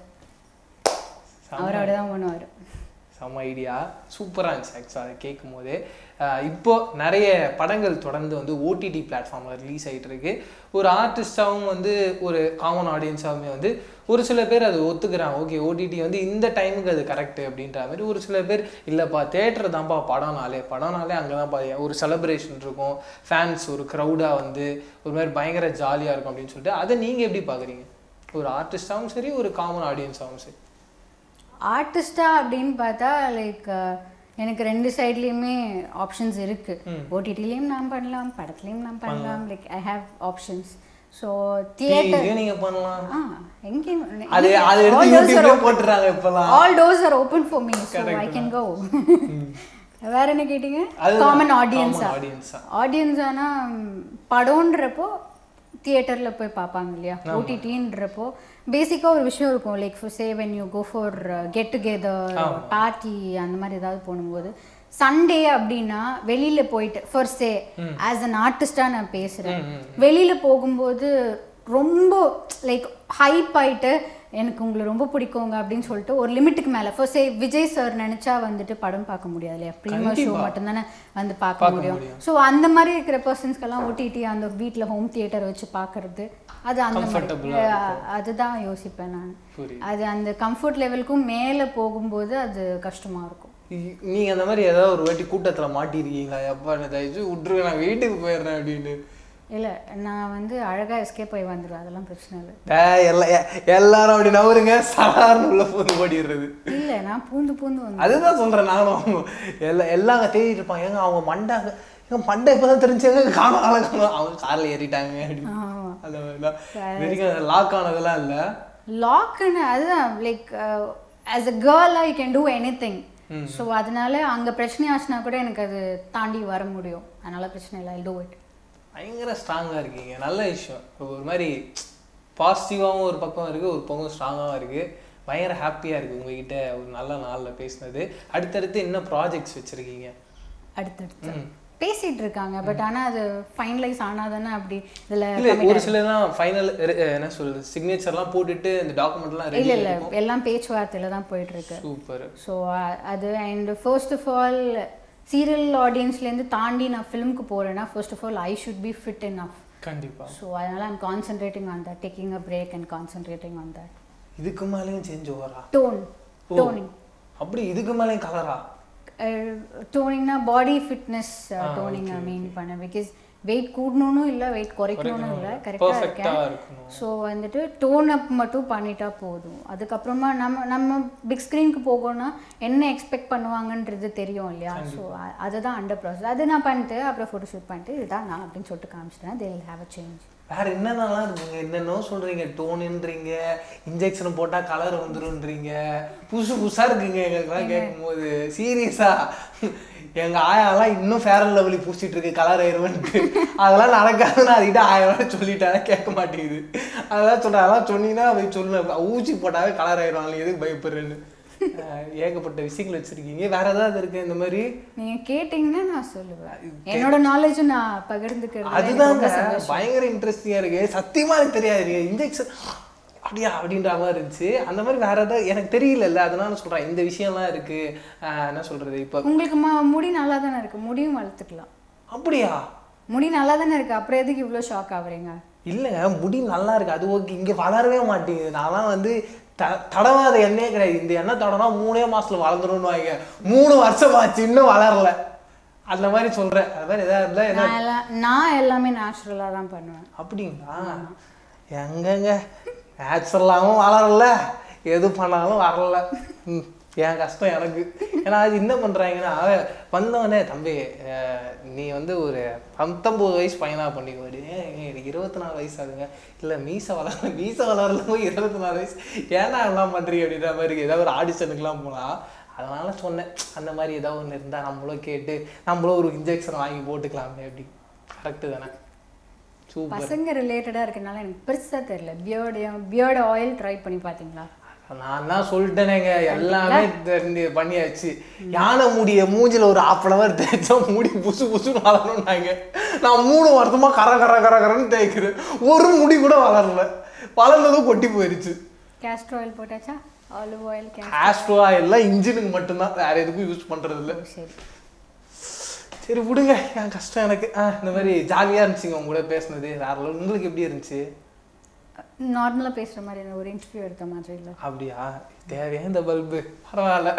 அவர் அப்படி தான் பண்ணுவார் செம்ம ஐடியா சூப்பராக இருந்துச்சு ஆக்சுவலாக அதை கேட்கும் போது இப்போ நிறைய படங்கள் தொடர்ந்து வந்து ஓடிடி பிளாட்ஃபார்மில் ரிலீஸ் ஆகிட்டு இருக்கு ஒரு ஆர்டிஸ்டாகவும் வந்து ஒரு காமன் ஆடியன்ஸாகவுமே வந்து ஒரு சில பேர் அது ஒத்துக்கிறாங்க ஓகே ஓடிடி வந்து இந்த டைமுக்கு அது கரெக்ட் அப்படின்ற மாதிரி ஒரு சில பேர் இல்லைப்பா தேட்டர் தான்ப்பா படம்னாலே படம்னாலே அங்கே தான்ப்பா ஒரு செலிப்ரேஷன் இருக்கும் ஃபேன்ஸ் ஒரு க்ரௌடாக வந்து ஒரு மாதிரி பயங்கர ஜாலியாக இருக்கும் அப்படின்னு சொல்லிட்டு அதை நீங்கள் எப்படி பார்க்குறீங்க ஒரு ஆர்டிஸ்டாகவும் சரி ஒரு காமன் ஆடியன்ஸாகவும் சரி ஆர்டிஸ்டா அப்படின்னு பார்த்தா லைக் எனக்கு ரெண்டு சைட்லேயுமே ஆப்ஷன்ஸ் இருக்கு ஓடிடிலையும் நான் பண்ணலாம் படத்துலையும் நான் பண்ணலாம் like I have options so theatre டிவிலையும் நீங்கள் பண்ணலாம் ஆ எங்கேயும் அது அது எடுத்து யூடியூப்லயே போட்டுறாங்க இப்பெல்லாம் all doors are open for me so I can go வேற என்ன கேட்டீங்க காமன் ஆடியன்ஸா ஆடியன்ஸா ஆடியன்ஸ் ஆனால் படம்ன்றப்போ தியேட்டரில் போய் பார்ப்பாங்க இல்லையா ஓடிடின்றப்போ பேசிக்காக ஒரு விஷயம் இருக்கும் like for say when you go for get together party அந்த மாதிரி ஏதாவது போகும்போது சண்டே அப்படின்னா வெளியில போயிட்டு ஃபார் சே ஆஸ் அன் ஆர்டிஸ்டாக நான் பேசுகிறேன் வெளியில போகும்போது ரொம்ப லைக் ஹைப் ஆயிட்டு எனக்கு உங்களை ரொம்ப பிடிக்குங்க அப்படின்னு சொல்லிட்டு ஒரு லிமிட்டுக்கு மேலே ஃபர்ஸ்ட் சே விஜய் சார் நினைச்சா வந்துட்டு படம் பார்க்க முடியாது இல்லையா ப்ரீமியர் ஷோ மட்டும்தானே வந்து பார்க்க முடியும் ஸோ அந்த மாதிரி இருக்கிற பர்சன்ஸ்க்கெல்லாம் ஓடிடி அந்த வீட்டில் ஹோம் தியேட்டர் வச்சு பார்க்கறது அது அந்த மாதிரி அஹ் அதுதான் யோசிப்பேன் நான் புரியுது. அது அந்த கம்ஃபர்ட் லெவலுக்கும் மேலே போகும்போது அது கஷ்டமா இருக்கும் இ- நீங்க அந்த மாதிரி ஏதாவது ஒரு வாட்டி கூட்டத்துல மாட்டிருக்கீங்களா எப்பா என்ன தயவுச்சு விட்டுருங்க நான் வீட்டுக்கு போயிடுறேன் அப்படின்னு இல்லை நான் வந்து அழகா எஸ்கேப் ஆகி வந்துடுவேன் அதெல்லாம் பிரச்சனை இல்லை டேய், எல்லா எ- எல்லாரும் அப்படி நவருங்க சாதாரண உள்ள போது ஓடிடுறது இல்லை நான் பூந்து பூந்து வந்து அதுதான் சொல்றேன் நானும் எல்லா எல்லாம் அங்க தேடிட்டு இருப்பாங்க ஏங்க அவங்க மண்டாங்க ஏங்க மண்டை இப்பதான் தெரிஞ்சாங்க காணும் ஆளை காணும் அவங்க கார்ல ஏறிட்டாங்க அப்படின்னு ஆமாம் அந்த மாதிரிலாம் இது வரைக்கும் லாக் ஆனதெல்லாம் இல்ல லாக்குன்னு அதுதான் like as a girl I can do anything so அதனால அங்கே பிரச்சனை ஆச்சுன்னா கூட எனக்கு அது தாண்டி வர முடியும் அதனால பிரச்சனை இல்லை டூ இட் பயங்கர ஸ்ட்ராங்காக இருக்கீங்க நல்ல விஷயம் ஒரு மாதிரி பாசிட்டிவாகவும் ஒரு பக்கம் இருக்குது ஒரு பக்கம் ஸ்ட்ராங்காகவும் இருக்குது பயங்கர ஹாப்பியாக இருக்குது உங்ககிட்ட ஒரு நல்ல நாளில் பேசினது அடுத்தடுத்து என்ன ப்ராஜெக்ட்ஸ் வச்சுருக்கீங்க அடுத்தடுத்து பேசிட்டு இருக்காங்க பட் ஆனா அது ஃபைனலைஸ் ஆனாதானே அப்படி இதுல இல்லை ஒரு சிலர்லாம் ஃபைனல் என்ன சொல்றது சிக்னேச்சர்லாம் போட்டுட்டு இந்த டாக்குமெண்ட்லாம் இல்ல ரெடி இல்ல எல்லாம் பேச்சுவார்த்தையில தான் போயிட்டு இருக்கு சூப்பர் ஸோ அது and first of all serial ஆடியன்ஸ்லேருந்து தாண்டி நான் ஃபிலிம்க்கு போகிறேன்னா first of all I should be fit enough கண்டிப்பா ஸோ அதனால I'm concentrating on that taking a break and concentrating on that இதுக்கு மேலேயும் சேஞ்ச் ஓவரா டோன் ஓ. டோனிங் அப்படி இதுக்கு மேலேயும் கலரா டோனிங்னா பாடி ஃபிட்னஸ் டோனிங் ஐ மீன் பண்ணேன் பிகாஸ் வெயிட் கூடணும்னு இல்லை வெயிட் குறைக்கணும்னு இல்லை கரெக்டாக இருக்கேன் பர்ஃபெக்டாக இருக்கணும் ஸோ வந்துட்டு டோன் அப் மட்டும் பண்ணிட்டா போதும் அதுக்கப்புறமா நம்ம நம்ம பிக் ஸ்க்ரீனுக்கு போகணும்னா என்ன எக்ஸ்பெக்ட் பண்ணுவாங்கன்றது தெரியும் இல்லையா ஸோ அதுதான் அண்டர் ப்ராசஸ் அது நான் பண்ணிட்டு அப்புறம் ஃபோட்டோ ஷூட் பண்ணிட்டு இதுதான் நான் அப்படின்னு சொல்லிட்டு காமிச்சிட்டேன் they will have a change வேற என்னென்னலாம் இருக்குங்க என்னென்னோ சொல்றீங்க டோனுன்றீங்க இன்ஜெக்ஷன் போட்டா கலர் வந்துருன்றீங்க புதுசு புதுசா இருக்குங்க எங்களுக்குலாம் கேட்கும்போது சீரியஸா எங்க ஆயாலாம் இன்னும் ஃபேர் அண்ட் லவ்லி பூசிட்டு இருக்கு கலர் ஆயிருவன்ட்டு அதெல்லாம் நடக்காதுன்னு அதுக்கிட்ட ஆயிரம் ரூபாய் சொல்லிட்டாலே கேட்க மாட்டேங்குது அதெல்லாம் சொல்றேன் அதெல்லாம் சொன்னீங்கன்னா போய் சொல்லு ஊசி போட்டாவே கலர் ஆயிரும் நீ எதுக்கு பயப்படுறேன்னு அஹ் ஏகப்பட்ட விஷயங்கள் வச்சிருக்கீங்க வேற ஏதாவது இருக்கு இந்த மாதிரி நீங்க கேட்டிங்கன்னா நான் சொல்லுவேன் என்னோட நாலேஜும் நான் பகிர்ந்துக்கிறது எனக்கு அதுதாங்க ரொம்ப சந்தோஷம். பயங்கர இன்ட்ரெஸ்டிங்கா இருக்கு சத்தியமா எனக்கு தெரியாது இன்ஜெக்ஷன் அப்படியா அப்படின்ற மாதிரி இருந்துச்சு அந்த மாதிரி வேற ஏதாவது எனக்கு தெரியல அதனால சொல்றேன் இந்த விஷயம்லாம் இருக்கு ஆஹ் என்ன சொல்றது இப்ப உங்களுக்கு ம- முடி நல்லா தானே இருக்கு முடியும் வளர்த்துக்கலாம் அப்படியா முடி நல்லா தானே இருக்கு அப்புறம் எதுக்கு இவ்வளோ ஷாக் ஆகுறீங்க இல்லைங்க முடி நல்லா இருக்கு அது ஓகே இங்க வளரவே மாட்டேங்குது நான்லாம் வந்து த தடவாத எண்ணெயே கிடையாது இந்த எண்ணெய் தடனா மூணே மாசத்துல வளர்ந்துரும்னு வாங்க மூணு வருஷம் ஆச்சு இன்னும் வளரல அந்த மாதிரி சொல்றேன் அது மாதிரி எதாவது இருந்தா என்ன நான் எல்லாம் நான் எல்லாமே நேச்சுரலாக தான் பண்ணுவேன் அப்படிங்களா எங்கங்க நேச்சுரலாகவும் வளரல எது பண்ணாலும் வரல ம், என் கஷ்டம் எனக்கு ஏன்னா அது என்ன பண்ணுறாங்கன்னா வந்தவனே தம்பி அஹ், நீ வந்து ஒரு பத்தொம்பது வயசு பையனாக பண்ணிக்குவாடி ஏன் எனக்கு இருபத்தி நாலு வயசு ஆகுங்க இல்லை மீசை வளரல மீசை வளரல போய் இருபத்தி நாலு வயசு ஏன்னா எல்லாம் பண்ணுறீங்க அப்படின்ற மாதிரி ஏதாவது ஒரு ஆடிஷனுக்குலாம் போனால் அதனால சொன்னேன் அந்த மாதிரி ஏதாவது ஒன்று இருந்தால் நம்மளும் கேட்டு நம்மளும் ஒரு இன்ஜெக்ஷன் வாங்கி போட்டுக்கலாமே அப்படி கரெக்டு தானே சூப்பர் பசங்க ரிலேட்டடாக இருக்கனால எனக்கு பெருசாக தெரியல பியர்டு பியர்டு ஆயில் ட்ரை பண்ணி பார்த்தீங்களா நான் தான் சொல்லிட்டேனேங்க எல்லாமே தெரிஞ்சு பண்ணியாச்சு யானை முடிய மூஞ்சில ஒரு half அன் அவர் தேய்ச்சா முடி புசு புசுன்னு வளரணும்னாங்க நான் மூணு வருஷமா கர கர கர கரன்னு தேய்க்கிறேன் ஒரு முடி கூட வளரல வளர்ந்ததும் கொட்டி போயிருச்சு கேஸ்டர் ஆயில் போட்டாச்சா ஆலிவ் ஆயில் கே ஆஸ்ட்ரோ எல்லாம் இன்ஜினுக்கு மட்டும்தான் வேற எதுக்கும் யூஸ் பண்றது இல்ல சரி சரி விடுங்க என் கஷ்டம் எனக்கு ஆ, இந்த மாதிரி ஜாலியா இருந்துச்சுங்க உங்க கூட பேசுனது வேற level. உங்களுக்கு எப்படி இருந்துச்சு நார்மலாக பேசுகிற மாதிரி ஒரு இன்டர்வியூ எடுத்த மாதிரி இல்லை அப்படியா தேவையா இந்த பல்பு பரவாயில்ல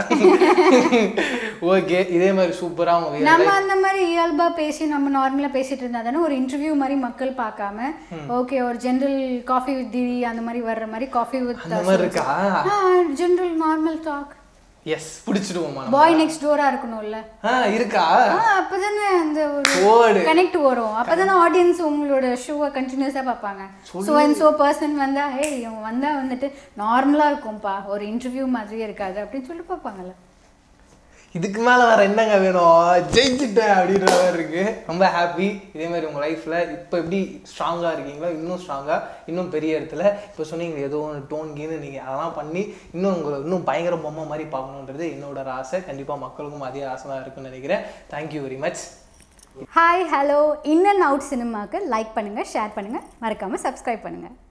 ஓகே இதே மாதிரி சூப்பரா அவங்க வேற நம்ம அந்த மாதிரி இயல்பா பேசி நம்ம நார்மலா பேசிட்டு இருந்தா தானே ஒரு இன்டர்வியூ மாதிரி மக்கள் பார்க்காம ஓகே ஒரு ஜென்ரல் காஃபி வித் திவி அந்த மாதிரி வர்ற மாதிரி காஃபி வித் அந்த மாதிரி இருக்கா ஜென்ரல் நார்மல் டாக் எஸ் பிடிச்சிடுவோமா நம்ம? பாய் நெக்ஸ்ட் டோரா இருக்கணும்ல ஆ இருக்கா ஆ, அப்பதானே அந்த ஒரு ஓடு கனெக்ட் வரும் அப்பதானே ஆடியன்ஸ் உங்களோட ஷோவை கண்டினியூஸா பார்ப்பாங்க ஸோ அண்ட் ஸோ பர்சன் வந்தா ஹே இவன் வந்தா வந்துட்டு நார்மலா இருக்கும்பா ஒரு இன்டர்வியூ மாதிரியே இருக்காது அப்படின்னு சொல்லி பார்ப்பாங்கல்ல இதுக்கு மேல வேற என்னங்க வேணும் ஜெயிச்சுட்டேன் அப்படின்ற மாதிரி இருக்கு ரொம்ப ஹாப்பி இதே மாதிரி உங்க லைஃப்ல இப்போ எப்படி ஸ்ட்ராங்கா இருக்கீங்களோ இன்னும் ஸ்ட்ராங்கா இன்னும் பெரிய இடத்துல இப்போ சொன்னீங்க ஏதோ ஒன்று டோன் கீனு நீங்க அதெல்லாம் பண்ணி இன்னும் உங்களை இன்னும் பயங்கர பொம்மை மாதிரி பார்க்கணுன்றது என்னோட ஒரு ஆசை கண்டிப்பா மக்களுக்கும் அதே ஆசை தான் இருக்குன்னு நினைக்கிறேன் thank you very much hi hello in and out சினிமாவுக்கு லைக் பண்ணுங்கள் ஷேர் பண்ணுங்கள் மறக்காமல் சப்ஸ்கிரைப் பண்ணுங்கள்